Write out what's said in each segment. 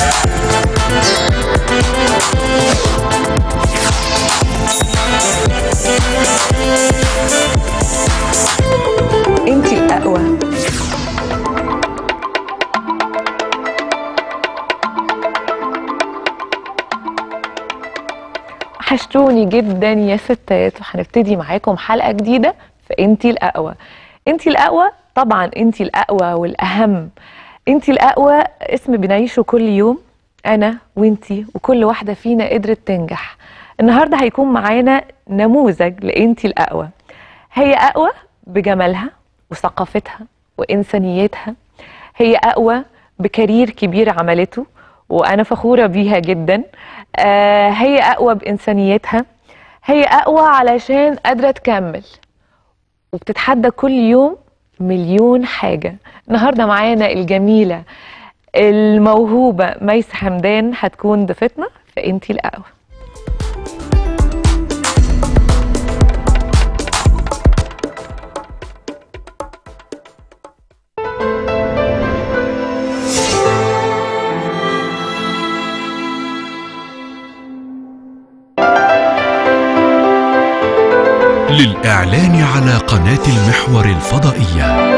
انت الاقوى وحشتوني جدا يا ستات وهنبتدي معاكم حلقه جديده في انت الاقوى انت الاقوى طبعا انت الاقوى والاهم انت الاقوى اسم بنعيشه كل يوم انا وانتي وكل واحده فينا قدرت تنجح النهارده هيكون معانا نموذج لانت الاقوى هي اقوى بجمالها وثقافتها وانسانيتها هي اقوى بكارير كبير عملته وانا فخوره بيها جدا آه هي اقوى بانسانيتها هي اقوى علشان قادره تكمل وبتتحدى كل يوم مليون حاجه النهارده معانا الجميله الموهوبه ميس حمدان هتكون ضيفتنا في انتي الاقوى للإعلان على قناة المحور الفضائية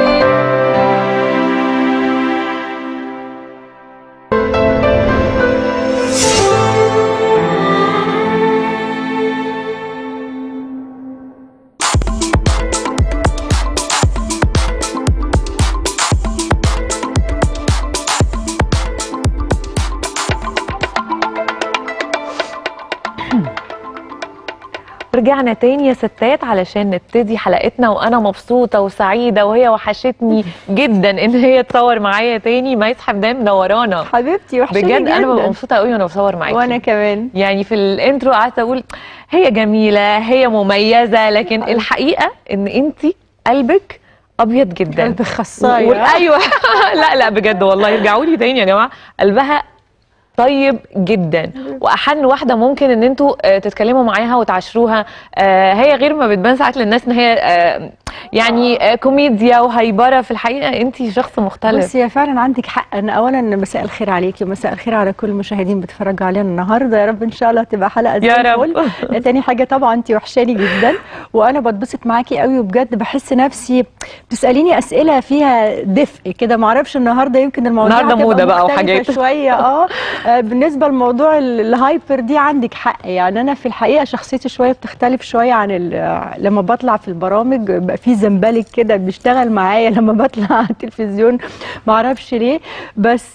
رجعنا تاني يا ستات علشان نبتدي حلقتنا وانا مبسوطه وسعيده وهي وحشتني جدا ان هي تصور معايا تاني ميس حمدان منورانا حبيبتي وحشاني بجد جدا انا ببقى مبسوطه قوي وانا بصور معاكي وانا كمان يعني في الانترو قعدت اقول هي جميله هي مميزه لكن الحقيقه ان انت قلبك ابيض جدا قلب خصايه وال- ايوه لا لا بجد والله ارجعوا لي تاني يا جماعه قلبها طيب جدا واحن واحده ممكن ان انتوا آه، تتكلموا معاها وتعاشروها آه، هي غير ما بتبان ساعات للناس ان هي آه، يعني آه، كوميديا وهيبره في الحقيقه انت شخص مختلف بس يا فعلا عندك حق ان اولا مساء الخير عليكي ومساء الخير على كل المشاهدين بيتفرجوا علينا النهارده يا رب ان شاء الله تبقى حلقه زي يا رب. الفل. تاني حاجه طبعا انت وحشاني جدا وانا بتبسط معاكي قوي وبجد بحس نفسي بتساليني اسئله فيها دفء كده معرفش النهارده يمكن الموضوع النهاردة هتبقى موضة بقى مختلفة وحاجات. شويه اه آه، بالنسبه لموضوع ال- الهايبر دي عندك حق يعني انا في الحقيقه شخصيتي شويه بتختلف شويه عن ال- لما بطلع في البرامج بقى في زنبلك كده بيشتغل معايا لما بطلع على التلفزيون ما اعرفش ليه بس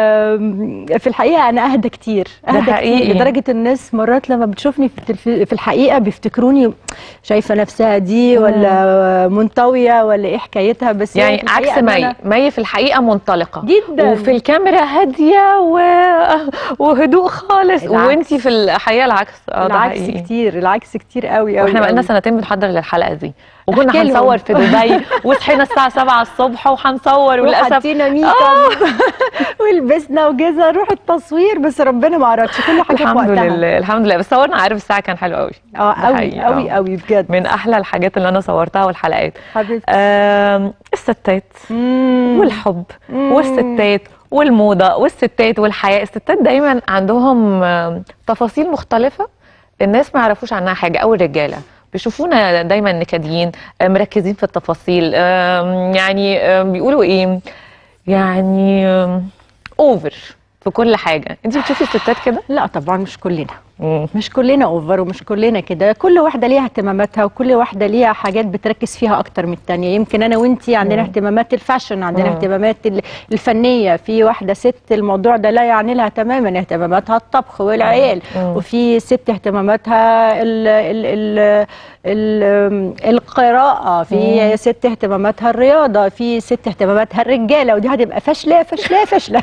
آم، في الحقيقه انا اهدى كتير ده اهدى حقيقي. كتير لدرجه الناس مرات لما بتشوفني في التلف... في الحقيقه بيفتكروني شايفه نفسها دي ولا منطويه ولا ايه حكايتها بس هي يعني في الحقيقة عكس إن مي أنا- مي في الحقيقه منطلقه جدا وفي الكاميرا هاديه و... وهدوء خالص العكس. وانتي في الحقيقه العكس اه ده العكس حقيقي. كتير العكس كتير قوي قوي واحنا بقالنا قوي. سنتين بنحضر للحلقه دي وكنا احكي لهم. هنصور في دبي وصحينا الساعه 7 الصبح وهنصور وللاسف وحطينا ميك اب ولبسنا وجزا نروح التصوير بس ربنا ما اردش كل حاجه في الحمد وقتها لله الحمد لله بس صورنا عارف الساعه كان حلو قوي اه ده قوي حقيقي، قوي آه. قوي بجد من احلى الحاجات اللي انا صورتها والحلقات حبيبتي آم، الستات مم. والحب مم. والستات والموضه والستات والحياه الستات دايما عندهم آم، تفاصيل مختلفه الناس ما يعرفوش عنها حاجه او الرجاله بيشوفونا دايما نكديين آه، مركزين في التفاصيل آم، يعني آم، بيقولوا ايه يعني اوفر في كل حاجه انت بتشوفي الستات كده لا طبعا مش كلنا مم. مش كلنا اوفر ومش كلنا كده كل واحده ليها اهتماماتها وكل واحده ليها حاجات بتركز فيها اكتر من التانية يمكن انا وانتي عندنا مم. اهتمامات الفاشن عندنا مم. اهتمامات ال- الفنيه في واحده ست الموضوع ده لا يعني لها تماما اهتماماتها الطبخ والعيال مم. وفي ست اهتماماتها ال ال ال ال القراءه في ست اهتماماتها الرياضه في ست اهتماماتها الرجاله ودي هتبقى فاشله فاشله فاشله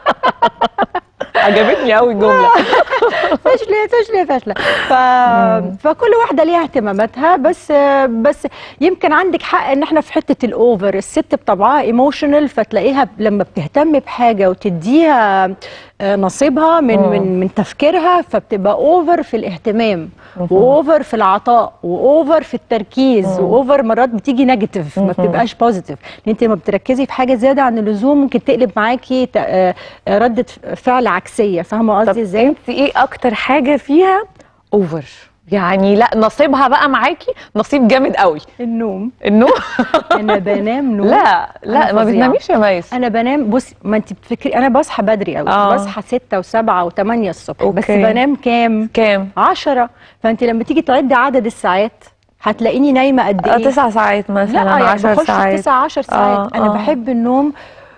عجبتني قوي الجمله فاشله فاشله فاشله ف... فكل واحده ليها اهتماماتها بس بس يمكن عندك حق ان احنا في حته الاوفر الست بطبعها ايموشنال فتلاقيها لما بتهتم بحاجه وتديها آه، نصيبها من مم. من من تفكيرها فبتبقى اوفر في الاهتمام واوفر في العطاء واوفر في التركيز واوفر مرات بتيجي نيجاتيف ما بتبقاش بوزيتيف لان انت لما بتركزي في حاجه زياده عن اللزوم ممكن تقلب معاكي ت- آه، آه، رده فعل عكسيه فاهمه طب قصدي ازاي انت ايه اكتر حاجه فيها اوفر يعني لا نصيبها بقى معاكي نصيب جامد قوي النوم النوم انا بنام نوم لا لا أنا ما فظيعة. بتناميش يا ميس انا بنام بصي ما انت بتفكري انا بصحى بدري قوي آه. بصحى 6 و7 و8 الصبح بس أوكي. بنام كام كام 10 فانت لما تيجي تعدي عدد الساعات هتلاقيني نايمه قد آه، ايه تسع ساعات مثلا لا يعني 10 بخش في ساعات 9 10 ساعات آه، انا آه. بحب النوم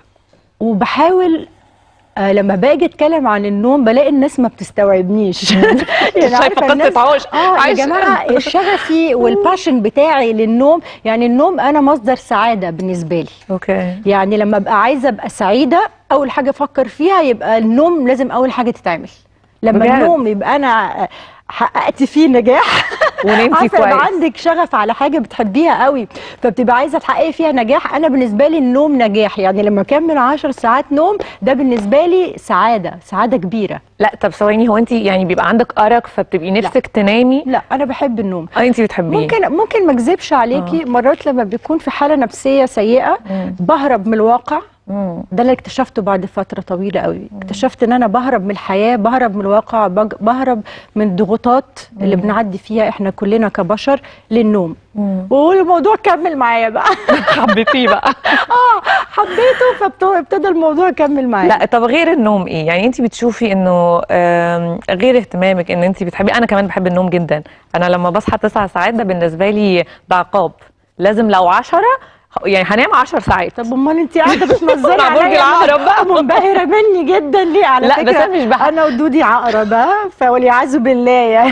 وبحاول آه لما باجي اتكلم عن النوم بلاقي الناس ما بتستوعبنيش شايفة عارفة قصة الناس- عوش. اه يا عايش. جماعه شغفي والباشن بتاعي للنوم يعني النوم انا مصدر سعاده بالنسبه لي اوكي يعني لما ابقى عايزه ابقى سعيده اول حاجه افكر فيها يبقى النوم لازم اول حاجه تتعمل لما بجد؟ النوم يبقى انا حققت فيه نجاح ونمتي عارفه يبقى كويس. عندك شغف على حاجه بتحبيها قوي فبتبقى عايزه تحققي فيها نجاح انا بالنسبه لي النوم نجاح يعني لما اكمل 10 ساعات نوم ده بالنسبه لي سعاده سعاده كبيره لا طب ثواني هو انت يعني بيبقى عندك ارق فبتبقي نفسك تنامي لا انا بحب النوم اه انت بتحبيه ممكن ممكن ما اكذبش عليكي مرات لما بيكون في حاله نفسيه سيئه مم. بهرب من الواقع مم. ده اللي اكتشفته بعد فترة طويلة قوي اكتشفت ان انا بهرب من الحياة بهرب من الواقع بج- بهرب من الضغوطات اللي بنعدي فيها احنا كلنا كبشر للنوم مم. والموضوع كمل معايا بقى حبيتيه بقى اه حبيته فابتدى الموضوع كمل معايا لا طب غير النوم ايه يعني انت بتشوفي انه آم، غير اهتمامك ان انت بتحبي انا كمان بحب النوم جدا انا لما بصحى تسع ساعات ده بالنسبه لي ده عقاب لازم لو عشرة يعني هنام عشر ساعات طب امال انت قاعده بتنظري مع برج عليا العقرب بقى. منبهره مني جدا ليه على لا، فكره بس أنا مش بح- انا ودودي عقربه فوليعاذ بالله يعني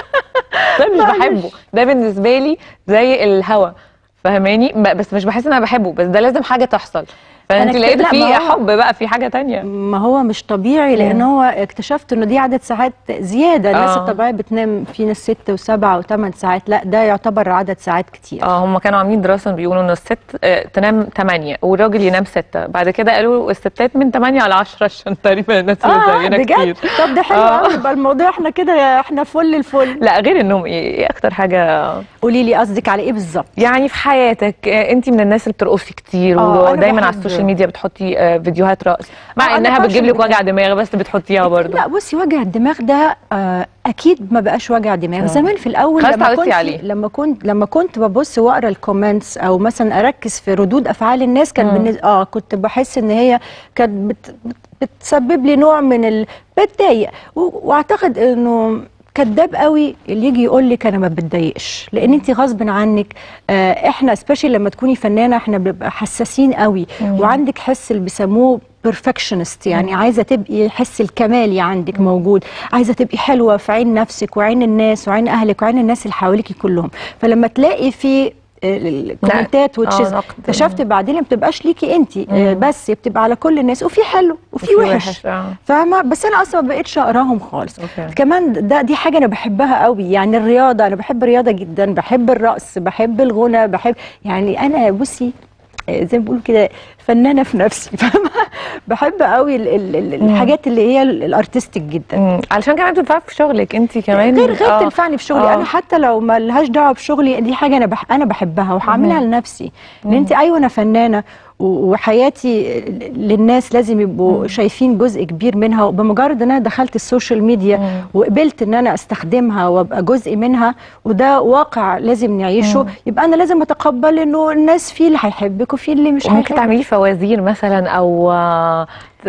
ده مش معلش. بحبه ده بالنسبه لي زي الهوا فاهماني ب- بس مش بحس ان انا بحبه بس ده لازم حاجه تحصل فانت أنا كت- لقيت لا، ما فيه هو- حب بقى في حاجه تانية ما هو مش طبيعي لان هو اكتشفت انه دي عدد ساعات زياده الناس آه. الطبيعيه بتنام في ناس ست وسبعة وثمان ساعات لا ده يعتبر عدد ساعات كتير اه هم كانوا عاملين دراسه بيقولوا ان الست آه، تنام 8 والراجل ينام 6 بعد كده قالوا الستات من 8 ل 10 عشان تقريبا الناس اللي اه زينا بجد كتير طب ده حلو آه. قوي يبقى الموضوع احنا كده احنا فل الفل لا غير النوم ايه ايه اكتر حاجه قولي لي قصدك على ايه بالظبط يعني في حياتك انت من الناس اللي بترقصي كتير آه، أنا ودايما على بحب- السوشيال ميديا بتحطي آه، فيديوهات رقص آه، مع أنا انها بتجيب fashion لك وجع دماغ بس بتحطيها برضه لا بصي وجع الدماغ ده آه اكيد ما بقاش وجع دماغ زمان في الاول خلاص لما اتعودتي كنت عليه. لما كنت لما كنت ببص واقرا الكومنتس او مثلا اركز في ردود افعال الناس كان مم. بالنسبه اه كنت بحس ان هي كانت بت... بت- بتسبب لي نوع من ال... بتضايق و... واعتقد انه كذاب قوي اللي يجي يقول لك انا ما بتضايقش لان انت غصب عنك آه احنا سبيشال لما تكوني فنانه احنا بنبقى حساسين قوي وعندك حس اللي بيسموه بيرفكشنست يعني عايزه تبقي حس الكمالي عندك موجود عايزه تبقي حلوه في عين نفسك وعين الناس وعين اهلك وعين الناس اللي حواليكي كلهم فلما تلاقي في الكومنتات آه، وتشيز نقد. اكتشفت بعدين ما بتبقاش ليكي انت بس بتبقى على كل الناس وفي حلو وفي وفي وحش, وحش، آه. فاهمه بس انا اصلا ما بقتش اقراهم خالص أوكي. كمان ده دي حاجه انا بحبها قوي يعني الرياضه انا بحب الرياضه جدا بحب الرقص بحب الغنى بحب يعني انا بصي آه، زي ما بيقولوا كده فنانه في نفسي فاهمه بحب قوي ال- ال- ال- الحاجات اللي هي ال- الارتستيك جدا مم. علشان كمان بتنفعي في شغلك انت كمان غير غير آه. تنفعني في شغلي آه. انا حتى لو ما لهاش دعوه بشغلي دي حاجه انا بح انا بحبها وهعملها لنفسي لان انت ايوه انا فنانه و- وحياتي للناس لازم يبقوا شايفين جزء كبير منها وبمجرد ان انا دخلت السوشيال ميديا وقبلت ان انا استخدمها وابقى جزء منها وده واقع لازم نعيشه يبقى انا لازم اتقبل انه الناس في اللي هيحبك وفي اللي مش وممكن هيحبك تعملي فوازير مثلا او آه،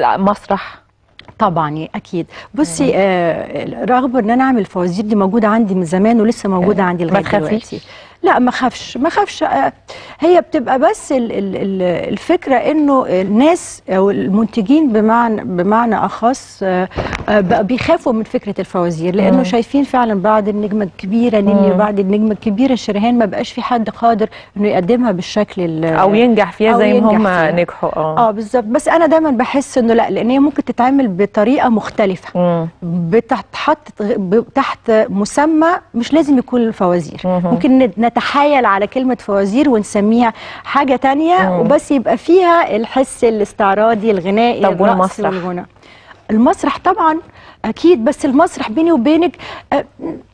مسرح طبعا اكيد بصي آه رغم ان انا اعمل فوازير دي موجوده عندي من زمان ولسه موجوده عندي ما لغايه تخافيش؟ دلوقتي لا ما خافش ما خافش آه هي بتبقى بس ال ال ال الفكره انه الناس او المنتجين بمعنى بمعنى اخص آه آه بقى بيخافوا من فكره الفوازير لانه مم. شايفين فعلا بعد النجمه الكبيره نيلي وبعد النجمه الكبيره شريهان ما بقاش في حد قادر انه يقدمها بالشكل ال- او ينجح فيها أو زي ما ينجح هم فيها. نجحوا اه اه بالظبط بس انا دايما بحس انه لا لان هي ممكن تتعمل بطريقه مختلفه مم. بتتحط ب- تحت مسمى مش لازم يكون الفوازير مهم. ممكن ن- نتحايل على كلمة فوازير ونسميها حاجة تانية مم. وبس يبقى فيها الحس الاستعراضي الغنائي طب الرقص والمسرح؟ والغنى المسرح طبعا اكيد بس المسرح بيني وبينك آه،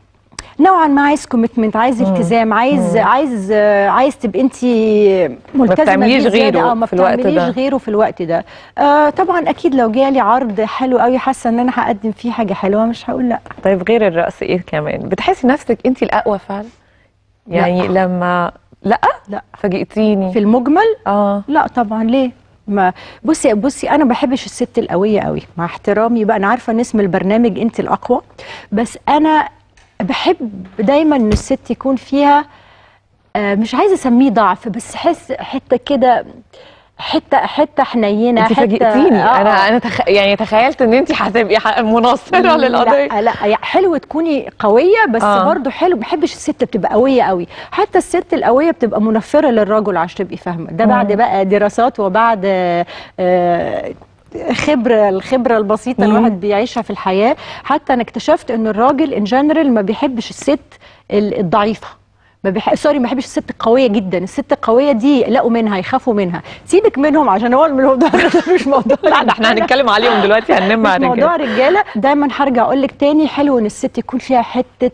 نوعا ما عايز كوميتمنت عايز التزام عايز عايز آه، عايز تبقي انت ملتزمه بتعمليش بيه زيادة. غيره اه ما في الوقت بتعمليش ده. غيره في الوقت ده آه طبعا اكيد لو جالي عرض حلو قوي حاسه ان انا هقدم فيه حاجه حلوه مش هقول لا طيب غير الرقص ايه كمان بتحسي نفسك انت الاقوى فعلا يعني لما لا لا فاجئتيني في المجمل اه لا طبعا ليه ما بصي بصي انا ما بحبش الست القويه قوي مع احترامي بقى انا عارفه ان اسم البرنامج انت الاقوى بس انا بحب دايما ان الست يكون فيها آه، مش عايزه اسميه ضعف بس حس حته كده حته حته حنينه انت حته فاجئتيني آه، انا آه. انا تخ... يعني تخيلت ان انت هتبقي ح- مناصره للقضيه لا لا يعني حلو تكوني قويه بس آه. آه. برضو حلو ما بحبش الست بتبقى قويه قوي حتى الست القويه بتبقى منفره للرجل عشان تبقي فاهمه ده بعد بقى دراسات وبعد آه، آه، خبره الخبره البسيطه مم. الواحد بيعيشها في الحياه حتى انا اكتشفت ان الراجل ان جنرال ما بيحبش الست ال- الضعيفه ما بيح... سوري ما بيحبش الست القويه جدا الست القويه دي يقلقوا منها يخافوا منها سيبك منهم عشان هو الموضوع ده مش موضوع لا ده احنا هنتكلم عليهم دلوقتي هننم مش عن موضوع الرجالة. رجاله دايما هرجع اقول لك تاني حلو ان الست يكون فيها حته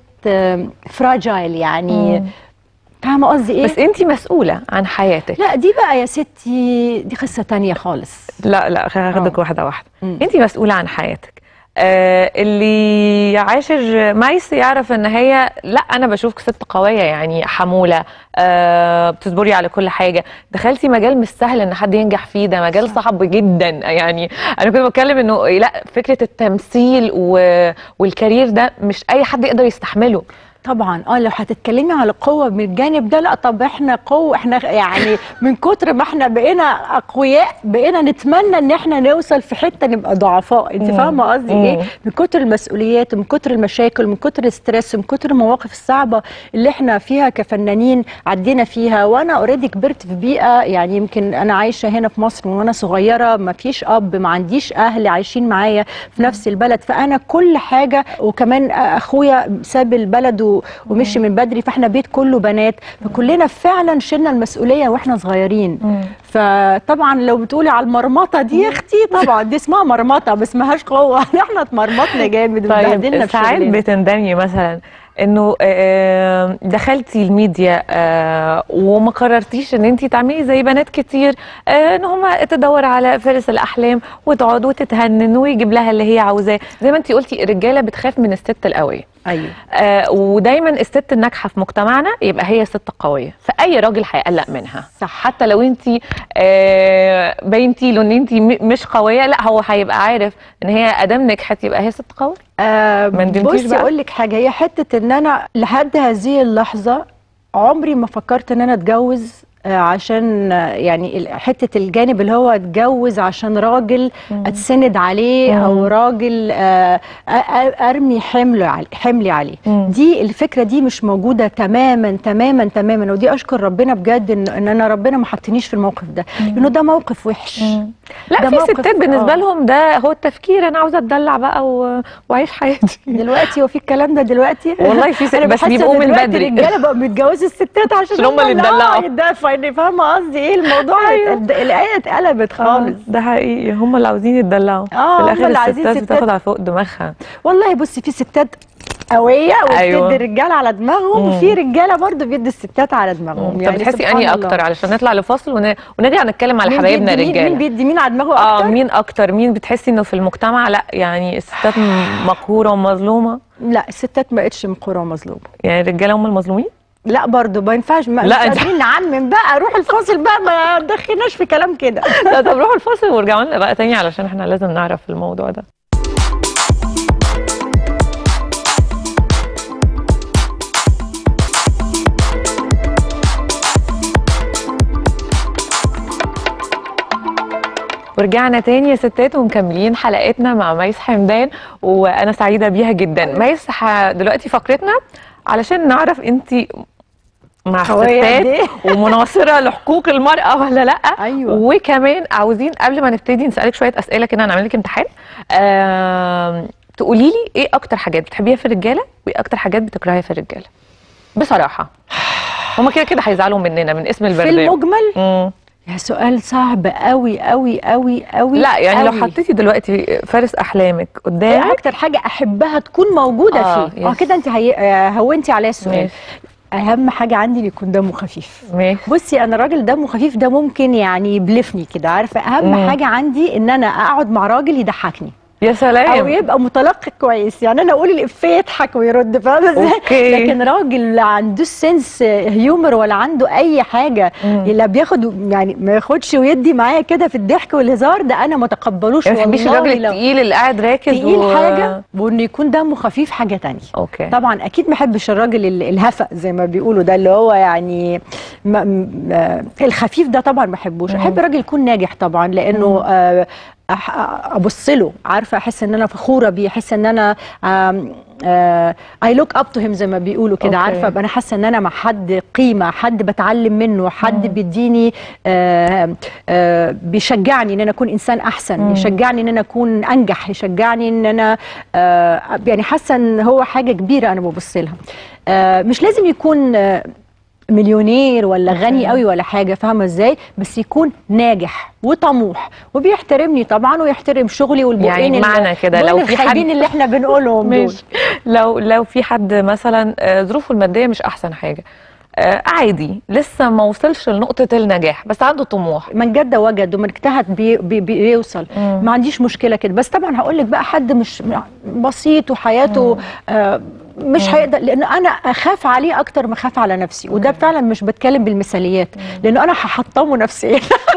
فراجايل يعني مم. فاهمه قصدي ايه بس انت مسؤوله عن حياتك لا دي بقى يا ستي دي قصه تانية خالص لا لا هاخدك آه. واحده واحده مم. انت مسؤوله عن حياتك آه اللي عاشر مايس يعرف ان هي لا انا بشوفك ست قويه يعني حموله آه بتصبري على كل حاجه دخلتي مجال مش سهل ان حد ينجح فيه ده مجال صعب جدا يعني انا كنت بتكلم انه لا فكره التمثيل و... والكارير ده مش اي حد يقدر يستحمله طبعا اه لو هتتكلمي على قوه من الجانب ده لا طب احنا قوه احنا يعني من كتر ما احنا بقينا اقوياء بقينا نتمنى ان احنا نوصل في حته نبقى ضعفاء انت مم. فاهمه قصدي مم. ايه من كتر المسؤوليات ومن كتر المشاكل ومن كتر الستريس ومن كتر المواقف الصعبه اللي احنا فيها كفنانين عدينا فيها وانا اوريدي كبرت في بيئه يعني يمكن انا عايشه هنا في مصر من وانا صغيره ما فيش اب ما عنديش اهل عايشين معايا في نفس البلد فانا كل حاجه وكمان اخويا ساب البلد و- ومشي من بدري فاحنا بيت كله بنات فكلنا فعلا شلنا المسؤوليه واحنا صغيرين فطبعا لو بتقولي على المرمطه دي يا اختي طبعا دي اسمها مرمطه ما اسمهاش قوه احنا اتمرمطنا جامد واتبهدلنا طيب في ساعات شغلنا. بتندمي مثلا انه آه، دخلتي الميديا آه، وما قررتيش ان انت تعملي زي بنات كتير آه، ان هم تدور على فارس الاحلام وتقعد وتتهنن ويجيب لها اللي هي عاوزاه زي ما انت قلتي الرجاله بتخاف من الست القويه ايوه آه، ودايما الست الناجحه في مجتمعنا يبقى هي ست قويه فاي راجل هيقلق منها صح. حتى لو انت آه، بينتي له ان انت م- مش قويه لا هو هيبقى عارف ان هي ادام نجحت يبقى هي ست قويه آه ما ندمتيش بصي بقى؟ اقول لك حاجه هي حته ان انا لحد هذه اللحظه عمري ما فكرت ان انا اتجوز آه، عشان آه، يعني ال- حته الجانب اللي هو اتجوز عشان راجل اتسند عليه او راجل آه، أ- أ- ارمي حمل علي- حملي عليه مم. دي الفكره دي مش موجوده تماما تماما تماما ودي اشكر ربنا بجد ان, إن انا ربنا ما حطنيش في الموقف ده لانه ده موقف وحش لا ده في موقف- ستات بالنسبه آه. لهم ده هو التفكير انا عاوزه اتدلع بقى و... واعيش حياتي دلوقتي هو في الكلام ده دلوقتي والله في ست- أنا بس بحس بيبقوا إن من دلوقتي بدري. الرجاله بقوا بيتجوزوا الستات عشان عشان هم اللي يدلعوا. يدفعوا يعني فاهمه قصدي ايه الموضوع أيوة. ال- الايه اتقلبت خالص ده حقيقي هم اللي عاوزين يتدلعوا آه، في هم الاخر اللي عايزين الستات ستات. بتاخد على فوق دماغها والله بصي في ستات قويه وبتدي أيوة. الرجاله على دماغهم مم. وفي رجاله برضو بيدي الستات على دماغهم طب بتحسي سبحان انهي الله. اكتر علشان نطلع لفاصل ون... ونرجع نتكلم على مين حبايبنا بيدي مين- مين الرجاله بيدي مين على دماغه اه اكتر مين اكتر مين بتحسي انه في المجتمع لا يعني الستات م- مقهوره ومظلومه لا الستات ما بقتش مقهوره ومظلومه يعني الرجاله هم المظلومين لا برضو ما ينفعش ما لا، مش أنت- قادرين نعمم بقى روح الفاصل بقى ما تدخلناش في كلام كده لا طب روحوا الفاصل وارجعوا لنا بقى تاني علشان احنا لازم نعرف الموضوع ده ورجعنا تاني يا ستات ومكملين حلقتنا مع ميس حمدان وانا سعيده بيها جدا ميس ح- دلوقتي فقرتنا علشان نعرف انت مع قوية قد الستات ومناصره لحقوق المراه ولا لا أيوة. وكمان عاوزين قبل ما نبتدي نسالك شويه اسئله كده هنعمل لك امتحان آم، تقولي لي ايه اكتر حاجات بتحبيها في الرجاله وايه اكتر حاجات بتكرهيها في الرجاله بصراحه هما كده كده هيزعلوا مننا من اسم في البرنامج المجمل مم. يا سؤال صعب قوي قوي قوي قوي لا يعني لو قوي. حطيتي دلوقتي فارس احلامك ايه قدامك اكتر حاجه احبها تكون موجوده آه، فيه اه يس. كده انت هي... آه، هونتي عليا السؤال ماشي اهم حاجه عندي إن يكون دمه خفيف ماشي بصي انا راجل دمه خفيف ده ممكن يعني يبلفني كده عارفه اهم مم. حاجه عندي ان انا اقعد مع راجل يضحكني يا او سلام يبقى متلقي كويس يعني انا اقول الافيه يضحك ويرد فاهمه ازاي أوكي. لكن راجل لا عنده سنس هيومر ولا عنده اي حاجه مم. لا بياخد يعني ما ياخدش ويدي معايا كده في الضحك والهزار ده انا ما تقبلوش يعني ما تحبيش والله الراجل لو التقيل اللي قاعد راكز تقيل و... حاجه وانه يكون دمه خفيف حاجه تانية اوكي طبعا اكيد ما احبش الراجل ال- الهفق زي ما بيقولوا ده اللي هو يعني ما م- آه، الخفيف ده طبعا ما احبوش مم. احب الراجل يكون ناجح طبعا لانه آه، أح- ابص له عارفه احس ان انا فخوره بيه احس ان انا اي لوك اب تو هيم زي ما بيقولوا كده أوكي. عارفه ابقى انا حاسه ان انا مع حد قيمه حد بتعلم منه حد بيديني آه، آه، بيشجعني ان انا اكون انسان احسن مم. يشجعني ان انا اكون انجح يشجعني ان انا آه، يعني حاسه ان هو حاجه كبيره انا ببص لها آه، مش لازم يكون آه، مليونير ولا غني قوي ولا حاجه فاهمه ازاي بس يكون ناجح وطموح وبيحترمني طبعا ويحترم شغلي والبقين يعني معنى كده لو في حد- اللي احنا بنقولهم دول ماشي لو لو في حد مثلا آه، ظروفه الماديه مش احسن حاجه آه، عادي لسه ما وصلش لنقطه النجاح بس عنده طموح من جد وجد ومن اجتهد بي بي بيوصل مم. ما عنديش مشكله كده بس طبعا هقول لك بقى حد مش بسيط وحياته آه مش هيقدر لان انا اخاف عليه اكتر ما اخاف على نفسي وده فعلا مش بتكلم بالمثاليات لان انا هحطمه نفسيا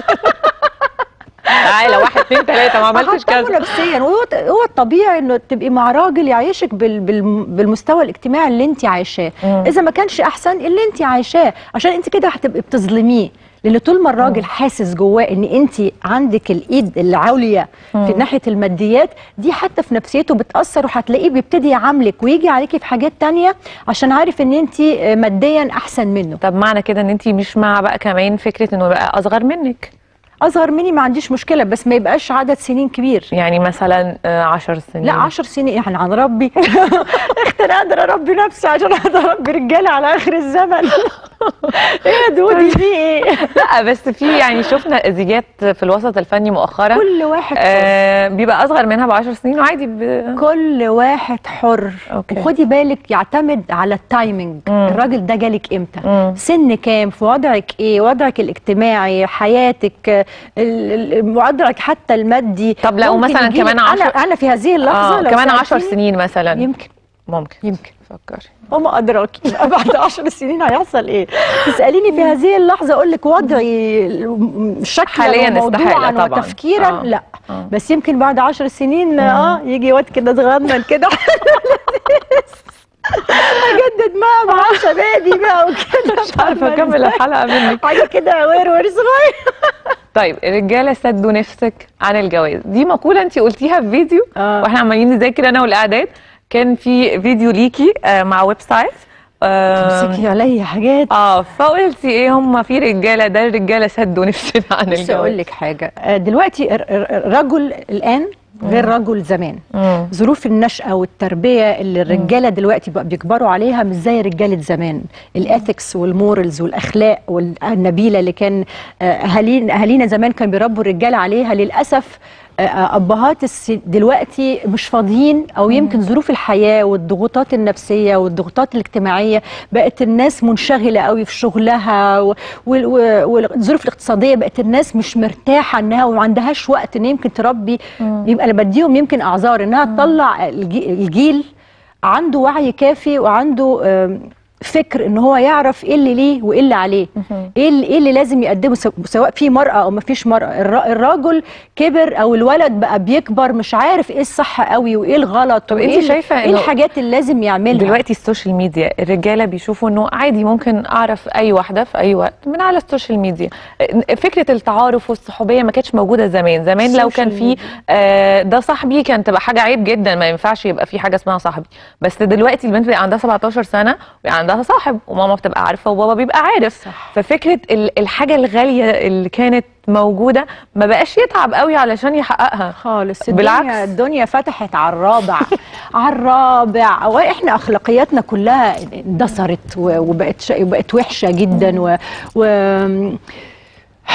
تعالى واحد اتنين تلاته ما عملتش هحطمه كذا نفسيا وهو هو الطبيعي انه تبقي مع راجل يعيشك بال بال بالمستوى الاجتماعي اللي انت عايشاه مم. اذا ما كانش احسن اللي انت عايشاه عشان انت كده هتبقي بتظلميه لان طول ما الراجل حاسس جواه ان انت عندك الايد العليا في ناحيه الماديات دي حتى في نفسيته بتاثر وهتلاقيه بيبتدي يعاملك ويجي عليكي في حاجات تانية عشان عارف ان انت ماديا احسن منه طب معنى كده ان انت مش مع بقى كمان فكره انه يبقى اصغر منك اصغر مني ما عنديش مشكله بس ما يبقاش عدد سنين كبير يعني مثلا آه، عشر سنين لا عشر سنين يعني عن ربي اخت انا قادره اربي نفسي عشان اقدر اربي رجاله على اخر الزمن ايه يا دودي في ايه لا بس في يعني شفنا زيجات في الوسط الفني مؤخرا كل واحد حر آه بيبقى اصغر منها ب 10 سنين وعادي ب... كل واحد حر أوكي. وخدي بالك يعتمد على التايمنج مم. الراجل ده جالك امتى مم. سن كام في وضعك ايه وضعك الاجتماعي حياتك ال- ال- وضعك حتى المادي طب لو ممكن مثلا يجيلك- كمان انا عشر- انا في هذه اللحظه آه لو كمان 10 سألتيني، سنين مثلا يمكن ممكن يمكن فكري وما ادراك يبقى بعد عشر سنين هيحصل ايه تساليني في هذه اللحظه اقول لك وضعي شكلا حالياً وموضوعا استحالة طبعاً. وتفكيرا آه. لا آه. بس يمكن بعد عشر سنين اه يجي واد كده صغنن كده اجدد بقى مع شبابي بقى وكده مش عارفه اكمل الحلقه منك حاجه كده ورور صغير طيب الرجاله سدوا نفسك عن الجواز دي مقوله انت قلتيها في فيديو آه. واحنا عمالين نذاكر انا والاعداد كان في فيديو ليكي آه مع ويب سايت آه تمسكي عليا حاجات اه فقلتي ايه هم في رجاله ده الرجاله سدوا نفسنا عن بس اقول الجواز لك حاجه آه، دلوقتي الر- الر- الرجل الان غير رجل زمان مم. ظروف النشأة والتربية اللي الرجالة دلوقتي بقى بيكبروا عليها مش زي رجالة زمان الإثكس والمورالز والأخلاق والنبيلة اللي كان آه، أهالينا أهالينا زمان كانوا بيربوا الرجالة عليها للأسف آه، أبهات الس- دلوقتي مش فاضيين أو يمكن ظروف الحياة والضغوطات النفسية والضغوطات الاجتماعية بقت الناس منشغلة قوي في شغلها و- وال- و- والظروف الاقتصادية بقت الناس مش مرتاحة إنها وما عندهاش وقت إن يمكن تربي يبقى انا بديهم يمكن اعذار انها تطلع الجي- الجيل عنده وعي كافي وعنده آم، فكر ان هو يعرف ايه اللي ليه وايه اللي عليه ايه اللي, إيه اللي لازم يقدمه سو- سواء في مرأة او ما فيش مرأة الر- الراجل كبر او الولد بقى بيكبر مش عارف ايه الصح قوي وايه الغلط طب وإيه أنت ال- شايفة ايه إنه الحاجات اللي لازم يعملها دلوقتي السوشيال ميديا الرجاله بيشوفوا انه عادي ممكن اعرف اي واحده في اي وقت من على السوشيال ميديا فكره التعارف والصحوبيه ما كانتش موجوده زمان زمان لو كان السوشيال في ميديا. آه ده صاحبي كان تبقى حاجه عيب جدا ما ينفعش يبقى في حاجه اسمها صاحبي بس دلوقتي البنت بيبقى عندها 17 سنه ويبقى عندها صاحب وماما بتبقى عارفه وبابا بيبقى عارف صح. ففكره ال- الحاجه الغاليه اللي كانت موجوده ما بقاش يتعب قوي علشان يحققها خالص بالعكس. الدنيا الدنيا فتحت على الرابع على الرابع أو احنا اخلاقياتنا كلها اندثرت و- وبقت ش- وبقت وحشه جدا و, و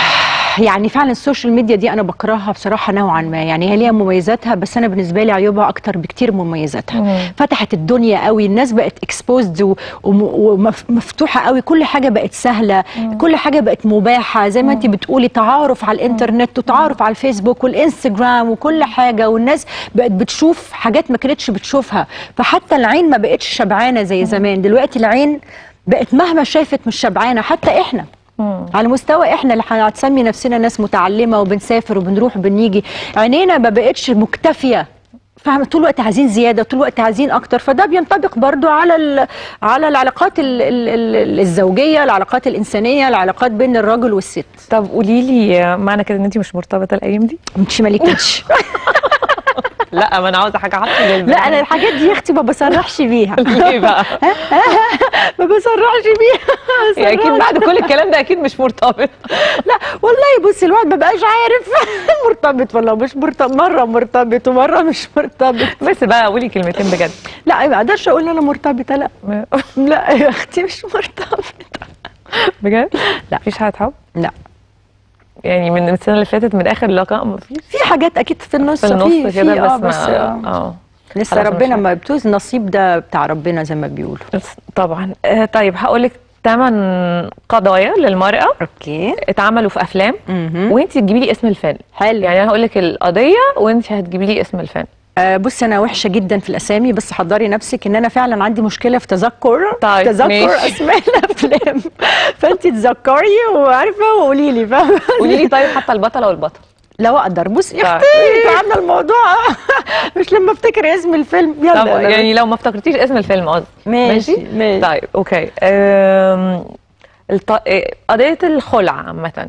يعني فعلا السوشيال ميديا دي انا بكرهها بصراحه نوعا ما يعني هي ليها مميزاتها بس انا بالنسبه لي عيوبها اكتر بكتير من مميزاتها مم. فتحت الدنيا قوي الناس بقت اكسبوزد ومفتوحه قوي كل حاجه بقت سهله كل حاجه بقت مباحه زي ما انت بتقولي تعارف على الانترنت وتعارف على الفيسبوك والانستجرام وكل حاجه والناس بقت بتشوف حاجات ما كانتش بتشوفها فحتى العين ما بقتش شبعانه زي زمان دلوقتي العين بقت مهما شافت مش شبعانه حتى احنا مم. على مستوى احنا اللي هنسمي نفسنا ناس متعلمه وبنسافر وبنروح وبنيجي عينينا ما بقتش مكتفيه فاهمه طول الوقت عايزين زياده طول الوقت عايزين اكتر فده بينطبق برضو على ال- على العلاقات ال- ال- ال- الزوجيه العلاقات الانسانيه العلاقات بين الرجل والست طب قولي لي معنى كده ان انت مش مرتبطه الايام دي مش ملكتش لا ما انا عاوزه حاجه عطل لا انا الحاجات دي يا اختي ما بصرحش بيها ليه بقى ما بصرحش بيها ما يعني اكيد بصرحش. بعد كل الكلام ده اكيد مش مرتبط لا والله بصي الواحد ما بقاش عارف مرتبط ولا مش مرتبط مره مرتبط ومره مش مرتبط بس بقى قولي كلمتين بجد لا ما اقدرش اقول انا مرتبطه لا لا يا اختي مش مرتبطه بجد لا. مفيش حاجه حب لا يعني من السنه اللي فاتت من اخر لقاء مفيش في حاجات اكيد في النص في النص في- كده في- بس آه ما بس آه. اه لسه خلاص مش ربنا عارفة. ما بتوز النصيب ده بتاع ربنا زي ما بيقولوا بس طبعا آه طيب هقول لك ثمان قضايا للمرأة اوكي اتعملوا في افلام مهم. وانت تجيبي لي اسم الفيلم حلو يعني انا هقول لك القضيه وانت هتجيبي لي اسم الفيلم آه بصي انا وحشه جدا في الاسامي بس حضري نفسك ان انا فعلا عندي مشكله في تذكر طيب، تذكر ماشي. اسماء الافلام فانت تذكري وعارفه وقولي لي فاهمه قولي لي طيب حتى البطله والبطل لو اقدر بصي يا طيب. اختي عامله الموضوع مش لما افتكر اسم الفيلم يلا طب يلا. يعني لو ما افتكرتيش اسم الفيلم قصدي ماشي ماشي طيب اوكي أم... الط... إيه، قضيه الخلع عامه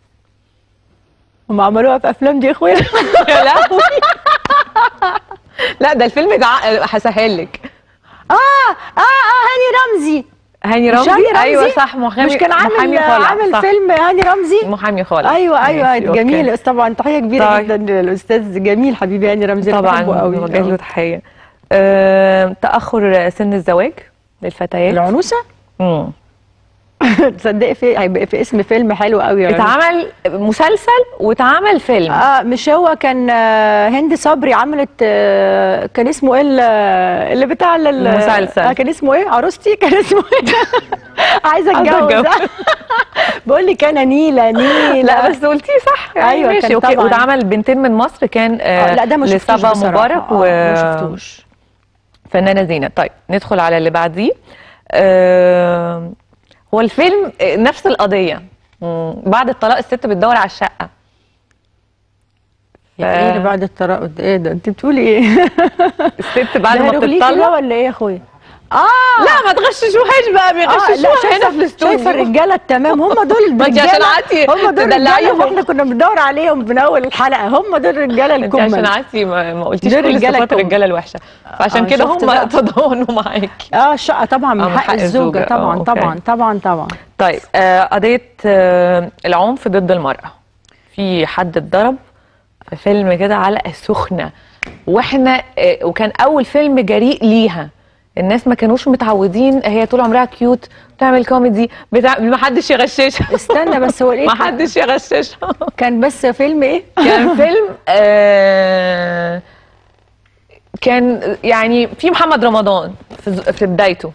هم عملوها في افلام دي يا اخويا يا لهوي لا ده الفيلم ده هسهل لك اه اه اه هاني رمزي هاني مش رمزي هاني رمزي؟ ايوه صح محامي مش كان عامل محامي خلع عامل صح. فيلم هاني رمزي محامي خلع ايوه ايوه ماشي، أوكي. جميل بس طبعا تحيه كبيره طيب. جدا للاستاذ جميل حبيبي هاني رمزي أنا طبعا بحبه قوي نوجه له تحيه أم... تاخر سن الزواج للفتيات العنوسه مم. تصدقي في هيبقى في اسم فيلم حلو قوي يعني اتعمل مسلسل واتعمل فيلم اه مش هو كان آه، هند صبري عملت آه، كان اسمه ايه ال- اللي بتاع ال- ال- المسلسل. آه كان اسمه ايه عروستي كان اسمه ايه عايزه عايزة اتجوز أتجوز. بقول لك انا نيله نيله لا بس قلتيه صح يعني أيوة، ماشي كان اوكي طبعاً. واتعمل بنتين من مصر كان آه آه لا ده ما شفتوش لصبا بصراحة. مبارك آه، ما شفتوش وفنانه زينه طيب ندخل على اللي بعديه آه هو الفيلم آه، نفس القضيه مم، بعد الطلاق الست بتدور على الشقه يعني ايه اللي بعد الطلاق ايه ده انت بتقولي ايه الست بعد ده ما هيروغليفي ده بتطلق ولا ايه يا اخويا اه لا ما تغششوهاش بقى آه، لا بيغششوها شايفه هنا في الاستوديو شايفه الرجاله التمام هم دول ما انت عشان الرجاله قعدتي هم دول الرجاله تدلعيهم. واحنا كنا بندور عليهم من اول الحلقه هم دول الرجاله انت عشان الكمل قعدتي ما, ما قلتيش دول كل رجالة صفات كم. الرجاله الوحشه فعشان آه، كده شفت هم بقى. تضامنوا معاكي اه الشقه طبعا من آه، من حق حق الزوجه الزوجة. طبعا آه، طبعا أوكي. طبعا طبعا طيب آه قضية آه العنف ضد المرأة في حد اتضرب في فيلم كده على السخنة واحنا آه وكان أول فيلم جريء ليها الناس ما كانوش متعودين هي طول عمرها كيوت بتعمل كوميدي بتاع ما حدش يغششها استنى بس هو ايه ما حدش يغششها كان بس فيلم ايه كان فيلم آه كان يعني في محمد رمضان في, في بدايته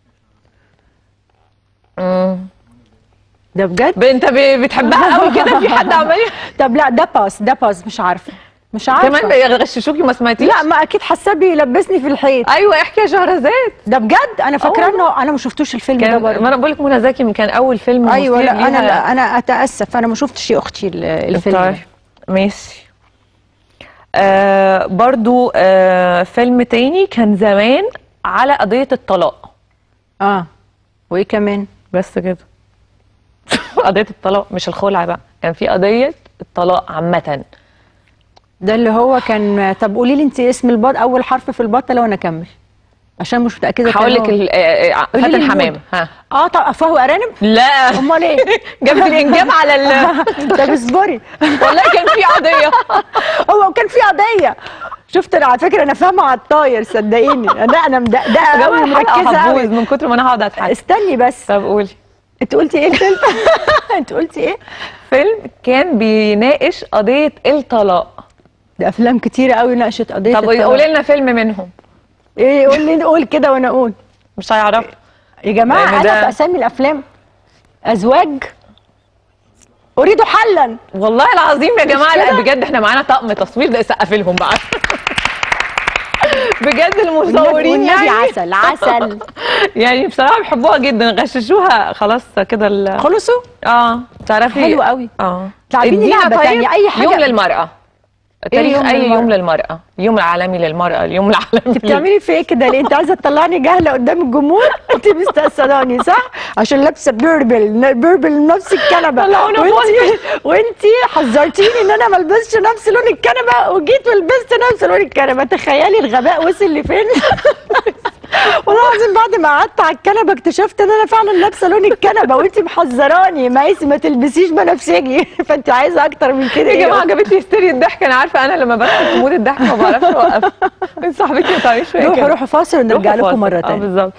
مم. ده بجد ب- انت ب- بتحبها قوي كده في حد عمال طب لا ده باس ده باس مش عارفه مش عارفه كمان بيغششوكي ما سمعتيش لا ما اكيد حاساه بيلبسني في الحيط ايوه احكي يا شهرزاد ده بجد انا فاكره والله. انه انا ما شفتوش الفيلم ده كان برضه ما انا بقول لك منى زكي كان اول فيلم ايوه مثير لا انا ليها. لا انا اتاسف انا ما شفتش يا اختي ال- الفيلم طيب ده. ماشي آه برضو آه فيلم تاني كان زمان على قضية الطلاق اه وايه كمان بس كده قضية الطلاق مش الخلع بقى كان في قضية الطلاق عامة ده اللي هو كان طب قولي لي انت اسم البط اول حرف في البطله وانا اكمل عشان مش متاكده كان هقول لك هو. ال- آه، آه، قولي لي فاتن المود. حمامة ها اه طب افواه ارانب لا امال ايه جابت الانجاب على ال طب اصبري والله كان في قضية هو كان في قضيه شفت انا على فكره انا فاهمه على الطاير صدقيني لا انا مدقدقه قوي جو الحلقة مركزه هتبوظ قوي من كتر ما انا هقعد اضحك استني بس طب قولي انت قلتي ايه الفيلم انت قلتي ايه فيلم كان بيناقش قضيه الطلاق ده افلام كتيره قوي ناقشت قضيه طب الطلاق. قولي لنا فيلم منهم ايه قول لي قول كده وانا اقول مش هيعرف يا جماعه لأن انا ده- في اسامي الافلام ازواج اريد حلا والله العظيم يا جماعه لا كده؟ بجد احنا معانا طقم تصوير ده سقف لهم بقى بجد المصورين والنبي يعني عسل عسل يعني بصراحه بيحبوها جدا غششوها خلاص كده ال- خلصوا اه تعرفي حلو قوي اه لعبيني ادينا لعبة طيب تانية، أي حاجة. يوم للمرأة تاريخ يوم اي للمرأة؟ يوم للمرأة اليوم العالمي للمرأة اليوم العالمي انت بتعملي في ايه كده ليه انت عايزه تطلعني جاهله قدام الجمهور انت مستقصداني صح عشان لابسه بيربل بيربل نفس الكنبه طلعونا وانت وانت حذرتيني ان انا ما البسش نفس لون الكنبه وجيت ولبست نفس لون الكنبه تخيلي الغباء وصل لفين والله العظيم بعد ما قعدت على الكنبه اكتشفت ان انا فعلا لابسه لون الكنبه وانت محذراني مايسي ما تلبسيش بنفسجي فانت عايزه اكتر من كده يا ايه جماعه جابت لي هستيريا الضحك انا عارفه انا لما بدخل في مود الضحك ما بعرفش اوقف انت صاحبتي ما تعمليش فيا روحوا كده. روحوا فاصل ونرجع روحوا لكم فاصل. مره اه تانية بالظبط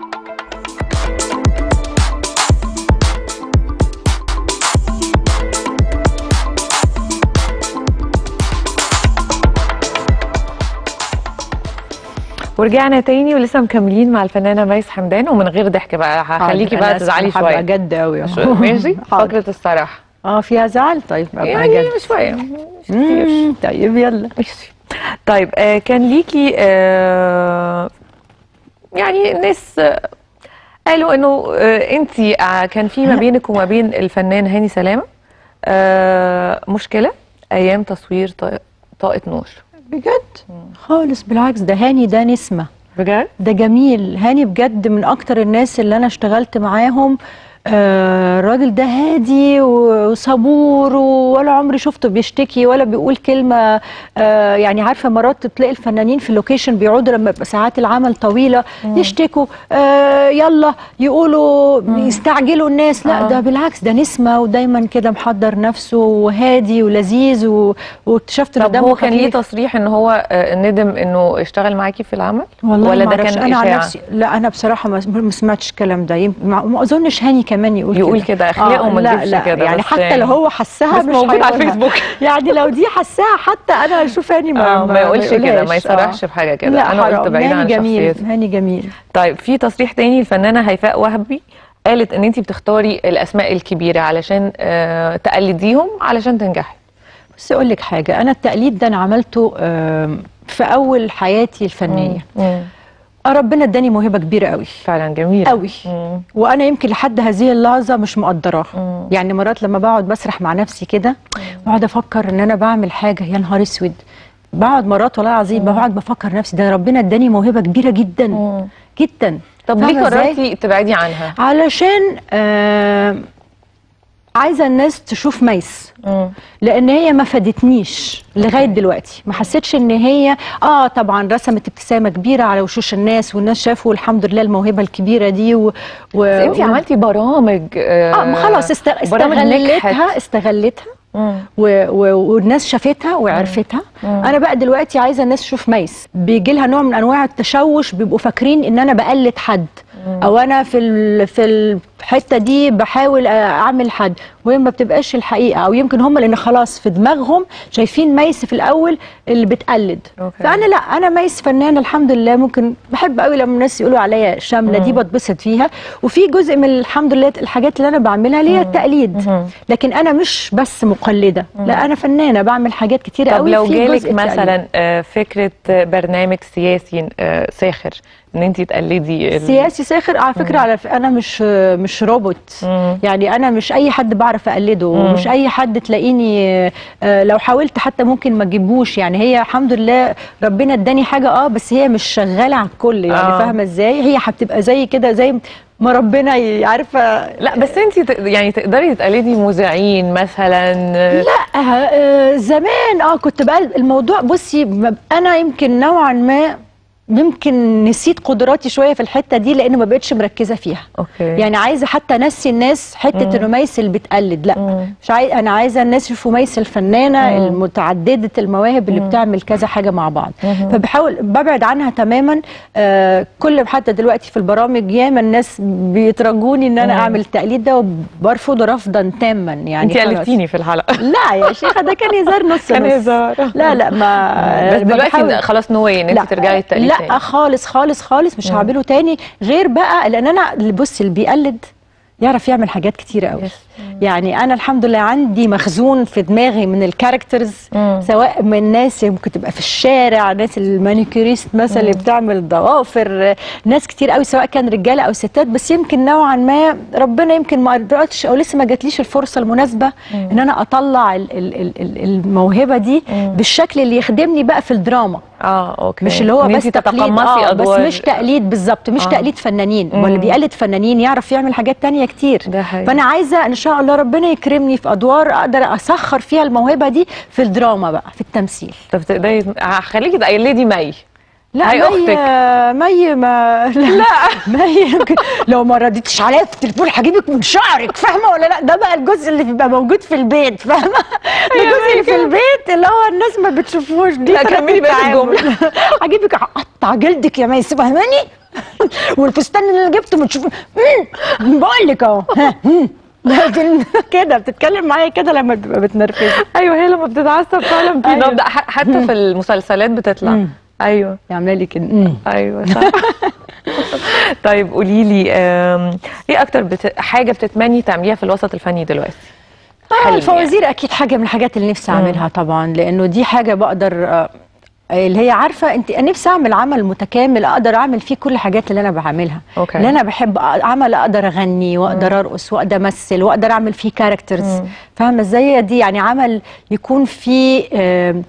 ورجعنا تاني ولسه مكملين مع الفنانه ميس حمدان ومن غير ضحك بقى هخليكي بقى تزعلي شويه شويه جد قوي شو- ماشي حاضر. فقره الصراحه اه فيها زعل طيب ابقى يعني جد شويه مش كتير مم، طيب يلا ماشي طيب آه كان ليكي آه يعني الناس آه قالوا انه آه انت آه كان في ما بينك وما بين الفنان هاني سلامه آه مشكله ايام تصوير طا- طاقه نور بجد خالص بالعكس ده هاني ده نسمه بجد ده جميل هاني بجد من اكتر الناس اللي انا اشتغلت معاهم آه، الراجل ده هادي وصبور ولا عمري شفته بيشتكي ولا بيقول كلمة آه، يعني عارفة مرات تلاقي الفنانين في اللوكيشن بيقعدوا لما يبقى ساعات العمل طويلة يشتكوا آه، يلا يقولوا يستعجلوا الناس لا آه. ده بالعكس ده نسمة ودايما كده محضر نفسه وهادي ولذيذ و- واكتشفت ان طب دمه هو كان ليه خفيف. تصريح ان هو آه ندم انه اشتغل معاكي في العمل والله ولا ما ده أعرفش. كان انا عن اشاعه نفسي لا انا بصراحه ما ما سمعتش الكلام ده يمكن ما ما اظنش هاني كمان يقول يقول كده، أخلاقه ما لا تجيبش لا كده، يعني بس حتى يعني- لو هو حسها بس مش موجود على هيقولها. الفيسبوك. يعني لو دي حسها حتى انا اشوف هاني ما, آه، ما يقولش كده، ما يقولهاش. يصرحش آه. بحاجة كده. لا أنا قلت حرام. بعيد هاني عن جميل شخصيته. هاني جميل طيب في تصريح تاني الفنانه هيفاء وهبي قالت ان انت بتختاري الاسماء الكبيره علشان آه تقلديهم علشان تنجحي بس اقول لك حاجه انا التقليد ده انا عملته آم، في اول حياتي الفنيه مم. آه، ربنا اداني موهبه كبيره قوي فعلا جميل قوي مم. وانا يمكن لحد هذه اللحظه مش مقدراها مم. يعني مرات لما بقعد بسرح مع نفسي كده بقعد افكر ان انا بعمل حاجه يا نهار اسود بقعد مرات والله العظيم بقعد بفكر نفسي ده ربنا اداني موهبه كبيره جدا مم. جدا طب فاهمة ليه إزاي؟ قررتي تبعدي عنها علشان آه عايزه الناس تشوف ميس مم. لان هي ما فادتنيش لغايه دلوقتي ما حسيتش ان هي اه طبعا رسمت ابتسامه كبيره على وشوش الناس والناس شافوا الحمد لله الموهبه الكبيره دي و, و... بس انت و- عملتي برامج اه ما خلاص است... برامج نجحت. استغلتها استغلتها مم. و... و... والناس شافتها وعرفتها انا بقى دلوقتي عايزه الناس تشوف ميس بيجي لها نوع من انواع التشوش بيبقوا فاكرين ان انا بقلد حد او انا في ال... في الحته دي بحاول اعمل حد وهي ما بتبقاش الحقيقه او يمكن هم لان خلاص في دماغهم شايفين ميس في الاول اللي بتقلد أوكي. فانا لا انا ميس فنانه الحمد لله ممكن بحب قوي لما الناس يقولوا عليا شامله دي بتبسط فيها وفي جزء من الحمد لله الحاجات اللي انا بعملها اللي هي التقليد مم. لكن انا مش بس مقلده لا انا فنانه بعمل حاجات كتيره طب قوي لو في جالك جزء تقليد. مثلا آه، فكره آه، برنامج سياسي آه، ساخر ان انت تقلدي ال- سياسي ساخر على فكره على ف... انا مش مش روبوت مم. يعني انا مش اي حد بعرف اقلده ومش اي حد تلاقيني آه، لو حاولت حتى ممكن ما تجيبوش يعني هي الحمد لله ربنا اداني حاجه اه بس هي مش شغاله على الكل يعني آه. فاهمه ازاي هي هتبقى زي كده زي ما ربنا ي- عارفه لا بس انت ت... يعني تقدري تقلدي مذيعين مثلا آه، لا آه، زمان اه كنت بقى الموضوع بصي م- انا يمكن نوعا ما يمكن نسيت قدراتي شويه في الحته دي لان ما بقتش مركزه فيها اوكي يعني عايزه حتى انسي الناس حته انه ميسل بتقلد لا مم. مش عايز انا عايزه الناس يشوفوا ميسل الفنانه مم. المتعدده المواهب اللي بتعمل كذا حاجه مع بعض مهم. فبحاول ببعد عنها تماما آه كل حتى دلوقتي في البرامج ياما الناس بيترجوني ان انا مم. اعمل التقليد ده وبرفض رفضا تاما يعني انت خلاص. قلبتيني في الحلقه لا يا شيخه ده كان هزار نص كان نص. هزار. لا لا ما بس ما بحاول- دلوقتي خلاص نوي ان انت ترجعي للتقليد لا تاني خالص خالص خالص مش هعمله تاني غير بقى لان انا اللي بص اللي بيقلد يعرف يعمل حاجات كتيره قوي يس. يعني انا الحمد لله عندي مخزون في دماغي من الكاركترز مم. سواء من ناس ممكن تبقى في الشارع ناس المانيكيريست مثلا اللي بتعمل ضوافر ناس كتير قوي سواء كان رجاله او ستات بس يمكن نوعا ما ربنا يمكن ما قدرتش او لسه ما جاتليش الفرصه المناسبه ان انا اطلع ال- ال- ال- ال- الموهبه دي بالشكل اللي يخدمني بقى في الدراما اه اوكي مش اللي هو إن بس انتي تقليد تتقمصي اه بس أدوار. مش تقليد بالظبط مش آه. آه. تقليد فنانين مم. واللي بيقلد فنانين يعرف يعمل حاجات تانية كتير ده حقيقي. فانا عايزه ان شاء الله ربنا يكرمني في ادوار اقدر اسخر فيها الموهبه دي في الدراما بقى في التمثيل طب تقدري هخليكي تقلدي مي لا هاي مي أختك. مي ما لا, مي لو ما ردتش عليا في التليفون هجيبك من شعرك فاهمه ولا لا ده بقى الجزء اللي بيبقى موجود في البيت فاهمه ده الجزء اللي في البيت اللي هو الناس ما بتشوفوش دي لا، طريقة كملي بقية التعامل. الجملة. هجيبك اقطع جلدك يا ميس فاهماني والفستان اللي انا جبته بتشوف بقول لك اهو ها، مم. لكن كده بتتكلم معايا كده لما بتبقى بتنرفزني ايوه هي لما بتتعصب فعلا في أيوة. نبض ح- حتى في المسلسلات بتطلع مم. ايوه عامله لي كده مم. ايوه صح طيب قولي لي آم، ايه اكتر بت... حاجه بتتمني تعمليها في الوسط الفني دلوقتي آه حلم الفوازير اكيد حاجه من الحاجات اللي نفسي اعملها طبعا لانه دي حاجه بقدر آه، اللي هي عارفه انت أنا نفسي اعمل عمل متكامل اقدر اعمل فيه كل الحاجات اللي انا بعملها أوكي. اللي انا بحب أ- عمل اقدر اغني واقدر ارقص واقدر امثل واقدر اعمل فيه كاركترز فاهمه ازاي دي يعني عمل يكون فيه آم،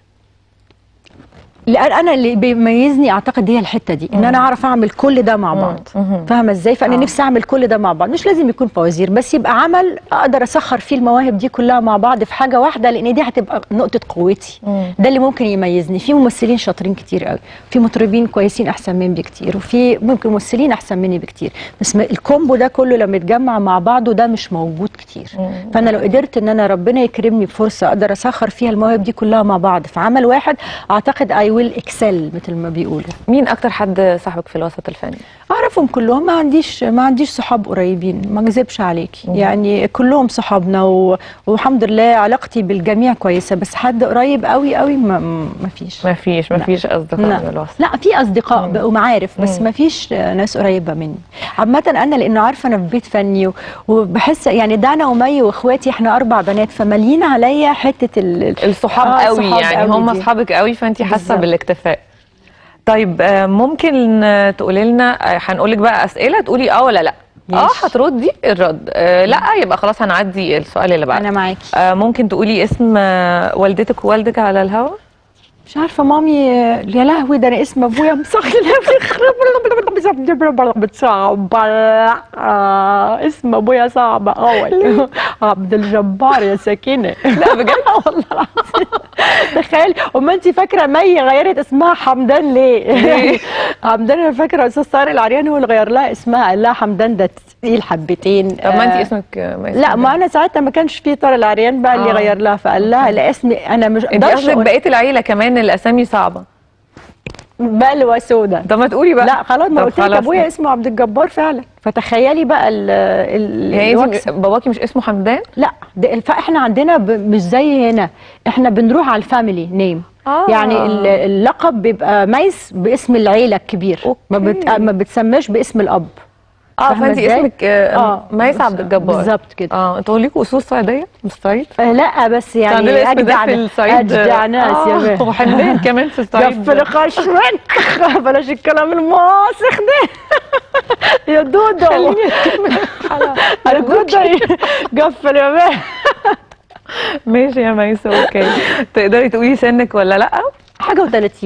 لان انا اللي بيميزني اعتقد هي الحته دي ان انا اعرف اعمل كل ده مع بعض مم. فاهمه ازاي فانا آه. نفسي اعمل كل ده مع بعض مش لازم يكون فوازير بس يبقى عمل اقدر اسخر فيه المواهب دي كلها مع بعض في حاجه واحده لان دي هتبقى نقطه قوتي مم. ده اللي ممكن يميزني في ممثلين شاطرين كتير قوي في مطربين كويسين احسن مني بكتير وفي ممكن ممثلين احسن مني بكتير بس ما- الكومبو ده كله لما يتجمع مع بعضه ده مش موجود كتير فانا لو قدرت ان انا ربنا يكرمني بفرصه اقدر اسخر فيها المواهب دي كلها مع بعض في عمل واحد اعتقد اي ويل اكسل مثل ما بيقولوا مين اكتر حد صاحبك في الوسط الفني اعرفهم كلهم ما عنديش ما عنديش صحاب قريبين ما اكذبش عليكي يعني كلهم صحابنا و... والحمد لله علاقتي بالجميع كويسه بس حد قريب قوي قوي ما, ما فيش ما فيش ما لا. فيش اصدقاء من لا الوسط لا في اصدقاء بقوا معارف بس ما فيش ناس قريبه مني عامه انا لانه عارفه انا في بيت فني و- وبحس يعني دانا ومي واخواتي احنا اربع بنات فمالين عليا حته ال... الصحاب آه، قوي الصحاب يعني قوي هم دي. اصحابك قوي فانت حاسه بالظبط. بالاكتفاء طيب آه، ممكن آه، تقولي لنا آه، هنقول لك بقى اسئله تقولي اه ولا لا اه ماشي. هتردي الرد آه لا يبقى خلاص هنعدي السؤال اللي بعده انا معاكي آه ممكن تقولي اسم آه، والدتك ووالدك على الهوا مش عارفه مامي يا لهوي ده انا اسم ابويا مسخن صعب آه، اسم ابويا صعب قوي عبد الجبار يا سكينه لا بجد والله العظيم تخيل اما انت فاكره مي غيرت اسمها حمدان ليه؟ ليه؟ حمدان انا فاكره استاذ طارق العريان هو اللي غير لها اسمها قال لها حمدان ده تقيل حبتين طب ما انت آه، اسمك آه، ما لا ما انا ساعتها ما كانش في طارق العريان بقى اللي آه. غير لها فقال لها لا اسمي انا مش انت أقدرش قصدك أقول- بقيه العيله كمان الاسامي صعبه بلوى سودا طب ما تقولي بقى لا خلاص ما طب قلت لك خلاص. ابويا اسمه عبد الجبار فعلا فتخيلي بقى ال ال يعني الوكس. انت باباكي مش اسمه حمدان لا ده الف... احنا عندنا ب... مش زي هنا احنا بنروح على الفاميلي نيم آه. يعني ال- اللقب بيبقى ميس باسم العيله الكبير ما, بت... أوكي. ما بتسماش باسم الاب اه فاهمة فانت إزاي؟ اسمك آه آه، ميس عبد الجبار بالظبط كده. اه انتوا ليكوا اصول صعيديه من الصعيد آه لا بس عندنا يعني الاسم ده اجدع في الصعيد اجدع ناس يا بيه وحنان كمان في الصعيد قفل خشمك بلاش الكلام الماسخ ده يا دودو خليني اكمل الحلقه يا دودو قفل يا بيه ماشي يا ميس اوكي تقدري تقولي سنك ولا لا حاجه و30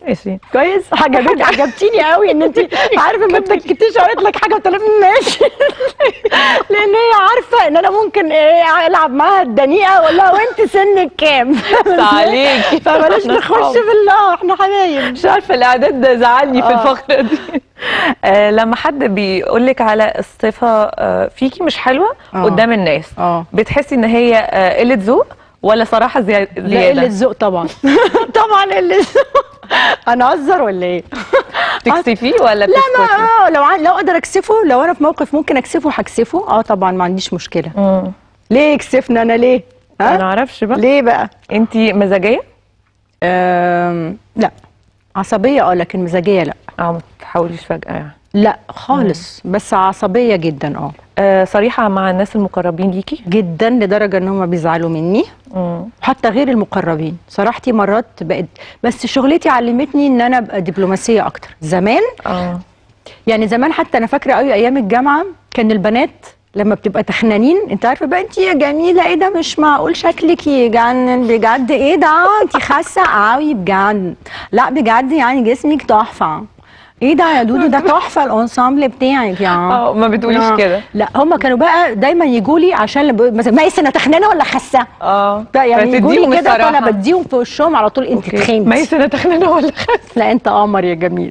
ماشي كويس عجبتني عجبتيني قوي ان انت عارفه ما اتكتيش قالت لك حاجه وقلت لها ماشي لان هي عارفه ان انا ممكن ايه العب معاها الدنيئه اقول لها وانت سنك كام عليكي فبلاش إحنا نخش صحاب. في ال- احنا حبايب مش عارفه الاعداد ده زعلني في آه. الفقره دي آه لما حد بيقول لك على الصفه آه فيكي مش حلوه آه. قدام الناس اه بتحسي ان هي آه قله ذوق ولا صراحه زي- لا قله زياده ذوق طبعا طبعا قله ذوق هنهزر ولا ايه؟ تكسفيه ولا لا ما بتسكتي؟ آه لو عن- لو اقدر اكسفه لو انا في موقف ممكن اكسفه هكسفه اه طبعا ما عنديش مشكله مم. ليه كسفنا انا ليه؟ انا ها؟ اعرفش بقى ليه بقى؟ انت مزاجيه أم لا عصبيه اه لكن مزاجيه لا اه ما تحاوليش فجاه يعني لا خالص بس عصبيه جدا اه آه صريحه مع الناس المقربين ليكي جدا لدرجه ان هم بيزعلوا مني مم. حتى غير المقربين صراحتي مرات بقت بس شغلتي علمتني ان انا ابقى دبلوماسيه اكتر زمان اه يعني زمان حتى انا فاكره قوي ايام الجامعه كان البنات لما بتبقى تخنانين انت عارفه بقى انت يا جميله ايه ده مش معقول شكلك يجنن بجد ايه ده انت خاسه قوي بجد لا بجد يعني جسمك تحفه ايه ده يا دودو ده تحفه الانسامبل بتاعك يا اه ما بتقوليش آه. كده لا هم كانوا بقى دايما يجوا لي عشان لما بقول- مثلا ما انا تخنانه ولا خاسه اه بقى يعني يجوا فتديهم لي كده فانا الصراحة. بديهم في وشهم على طول انت أوكي. تخنت ميس انا تخنانه ولا خس لا انت قمر يا جميل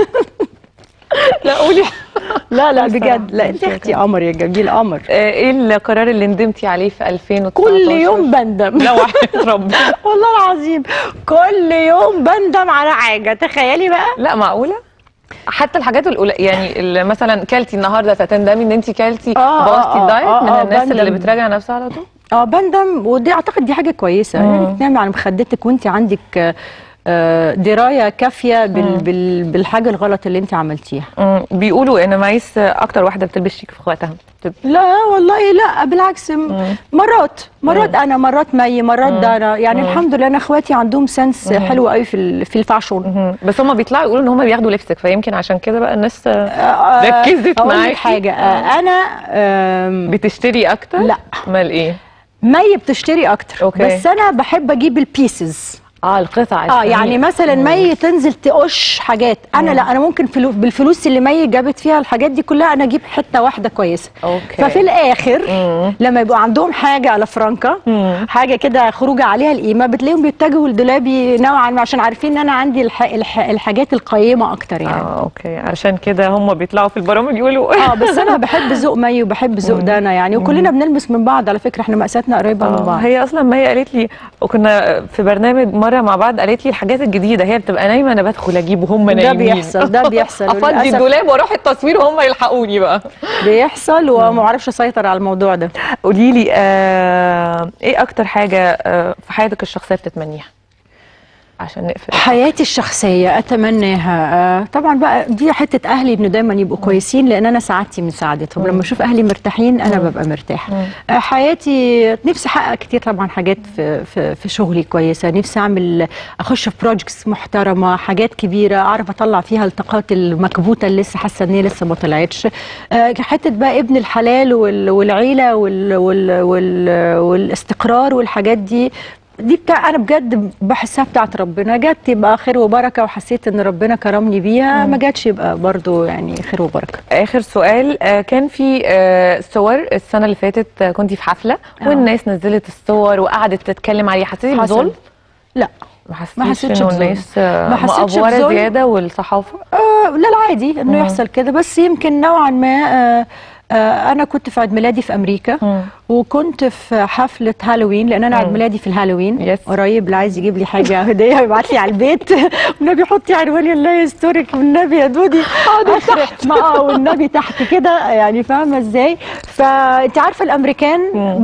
لا قولي لا لا الصراحة بجد لا مش انت اختي كده. قمر يا جميل قمر آه، ايه القرار اللي ندمتي عليه في 2019 كل يوم بندم لا وحياة ربنا والله العظيم كل يوم بندم على حاجه تخيلي بقى لا معقوله حتى الحاجات الأولى يعني اللي مثلا كلتي النهارده فتندمي ان انت كلتي آه، بوظتي آه، الدايت آه، من آه، الناس اللي بندم. بتراجع نفسها على طول اه بندم ودي اعتقد دي حاجه كويسه مم. يعني تنامي على مخدتك وانت عندك آه، آه، درايه كافيه بال بال بالحاجه الغلط اللي انت عملتيها مم، بيقولوا ان مايس اكتر واحده بتلبس شيك في اخواتها بت- لا والله لا بالعكس م- مم. مرات مرات مم. انا مرات مي مرات مم. دانا يعني مم. الحمد لله انا اخواتي عندهم سنس حلو قوي في ال- في الفاشون مهم. بس هم بيطلعوا يقولوا ان هم بياخدوا لبسك فيمكن عشان كده بقى الناس آه، آه، ركزت أقول لك معاكي. حاجه آه، انا آم، بتشتري اكتر لا. امال ايه مي بتشتري اكتر أوكي. بس انا بحب اجيب البيسز اه القطع اه يعني مثلا مي تنزل تقش حاجات انا لا انا ممكن فلو بالفلوس اللي مي جابت فيها الحاجات دي كلها انا اجيب حته واحده كويسه اوكي ففي الاخر مم. لما يبقوا عندهم حاجه على فرانكا مم. حاجه كده خروجه عليها القيمه بتلاقيهم بيتجهوا لدولابي نوعا ما عشان عارفين ان انا عندي الح... الح... الحاجات القيمه اكتر يعني اه اوكي عشان كده هم بيطلعوا في البرامج يقولوا اه بس انا بحب ذوق مي وبحب ذوق دانا يعني وكلنا بنلبس من بعض على فكره احنا مقاساتنا قريبه من آه، بعض هي اصلا ما هي قالت لي وكنا في برنامج مره مع بعض قالت لي الحاجات الجديده هي بتبقى نايمه انا بدخل اجيب وهم ده نايمين بيحصل ده بيحصل افضي وللأسف الدولاب واروح التصوير وهم يلحقوني بقى بيحصل وما اعرفش اسيطر على الموضوع ده قولي لي آه ايه اكتر حاجه آه في حياتك الشخصيه بتتمنيها عشان نقفل حياتي الشخصية أتمناها آه، طبعا بقى دي حتة أهلي إنه دايما يبقوا كويسين لأن أنا سعادتي من سعادتهم لما أشوف أهلي مرتاحين أنا ببقى مرتاحة آه، حياتي نفسي أحقق كتير طبعا حاجات في, في, في شغلي كويسة نفسي أعمل أخش في بروجكتس محترمة حاجات كبيرة أعرف أطلع فيها الطاقات المكبوتة اللي لسه حاسة إن هي لسه ما طلعتش آه، حتة بقى ابن الحلال وال- والعيلة وال وال وال والاستقرار والحاجات دي دي بتاع انا بجد بحسها بتاعت ربنا جت يبقى خير وبركه وحسيت ان ربنا كرمني بيها ما جاتش يبقى برضو يعني خير وبركه اخر سؤال آه كان في آه صور السنه اللي فاتت آه كنتي في حفله آه. والناس نزلت الصور وقعدت تتكلم عليه حسيتي حصل. بظلم لا ما حسيتش ما حسيتش انه بظلم. الناس آه، ما حسيتش مأفورة بظلم. زياده والصحافه آه لا العادي انه يحصل كده بس يمكن نوعا ما آه آه انا كنت في عيد ميلادي في امريكا مم. وكنت في حفله هالوين لان انا عيد مم. ميلادي في الهالوين Yes. قريب اللي عايز يجيب لي حاجه هديه يبعت لي على البيت والنبي حطي عنواني الله يسترك والنبي يا دودي تحت ما اه والنبي تحت كده يعني فاهمه ازاي فانت عارفه الامريكان مم.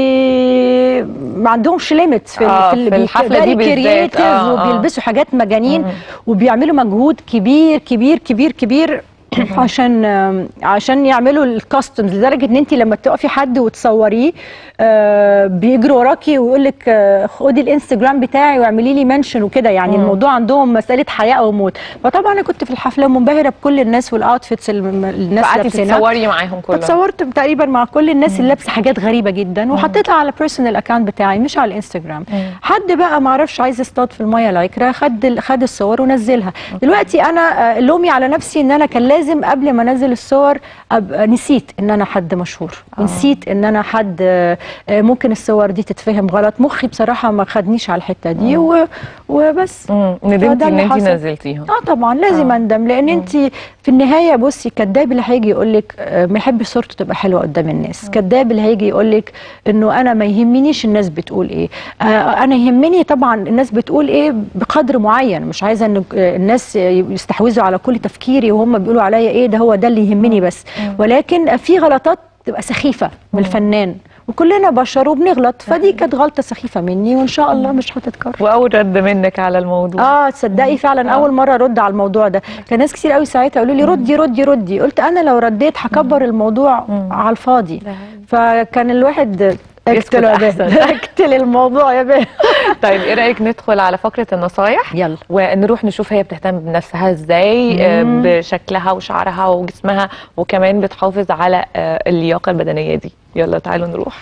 بي ما عندهمش ليميت في, آه، ال- في الحفلة دي بالذات. كرييتيف آه، آه. وبيلبسوا حاجات مجانين مم. وبيعملوا مجهود كبير كبير كبير كبير عشان آم، عشان يعملوا الكاستمز لدرجه ان انت لما تقفي حد وتصوريه آه، بيجري وراكي ويقول لك آه، خدي الانستجرام بتاعي واعملي لي منشن وكده يعني الموضوع عندهم مساله حياه او موت فطبعا انا كنت في الحفله منبهره بكل الناس والاوتفيتس اللي الناس فقعدتي لابسينها تتصوري معاهم كلهم اتصورت تقريبا مع كل الناس اللي لابسه حاجات غريبه جدا وحطيتها على بيرسونال اكونت بتاعي مش على الانستجرام حد بقى ما اعرفش عايز يصطاد في الميه لايكرا خد ال- خد الصور ونزلها دلوقتي انا آه، لومي على نفسي ان انا كان لازم قبل ما انزل الصور ابقى نسيت ان انا حد مشهور نسيت ان انا حد آه، آه، ممكن الصور دي تتفهم غلط مخي بصراحه ما خدنيش على الحته دي و- وبس مم. فده ندمتي ان اللي انت حصل. نزلتيها اه طبعا لازم اندم لان انت في النهايه بصي كداب اللي هيجي يقول لك ما يحبش صورته تبقى حلوه قدام الناس كداب اللي هيجي يقول لك انه انا ما يهمنيش الناس بتقول ايه آه انا يهمني طبعا الناس بتقول ايه بقدر معين مش عايزه ان آه، الناس يستحوذوا على كل تفكيري وهم بيقولوا عليا ايه ده هو ده اللي يهمني بس ولكن في غلطات تبقى سخيفه من الفنان وكلنا بشر وبنغلط فدي كانت غلطه سخيفه مني وان شاء الله مش هتتكرر واول رد منك على الموضوع اه تصدقي فعلا اول مره ارد على الموضوع ده كان ناس كتير قوي ساعتها يقولوا لي ردي ردي ردي قلت انا لو رديت هكبر الموضوع على الفاضي فكان الواحد يسكت اقتل يا أحسن. بيه. اقتل الموضوع يا بيه طيب ايه رايك ندخل على فقره النصايح يلا ونروح نشوف هي بتهتم بنفسها ازاي آه، بشكلها وشعرها وجسمها وكمان بتحافظ على آه، اللياقه البدنيه دي يلا تعالوا نروح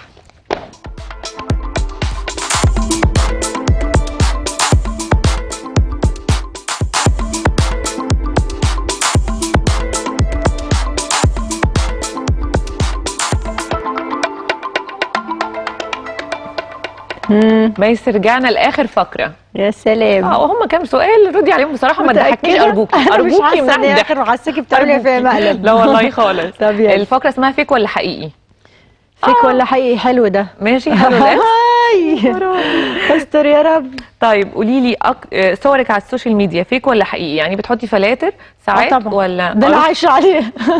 بس رجعنا لاخر فقره يا سلام اه وهم كام سؤال ردي عليهم بصراحه ما تضحكيش متأكدة؟ ارجوكي أنا مش ارجوكي حاسة من إن هي الضحك اخر حاساكي بتعملي فيها أرجوكي. مقلب لا والله خالص طب يلا. الفقره اسمها فيك ولا حقيقي فيك ولا حقيقي حلو ده ماشي حلو ده هاي استر يا رب طيب قولي لي أك... آه، صورك على السوشيال ميديا فيك ولا حقيقي يعني بتحطي فلاتر ساعات آه طبعا ولا ده انا عايشه عليه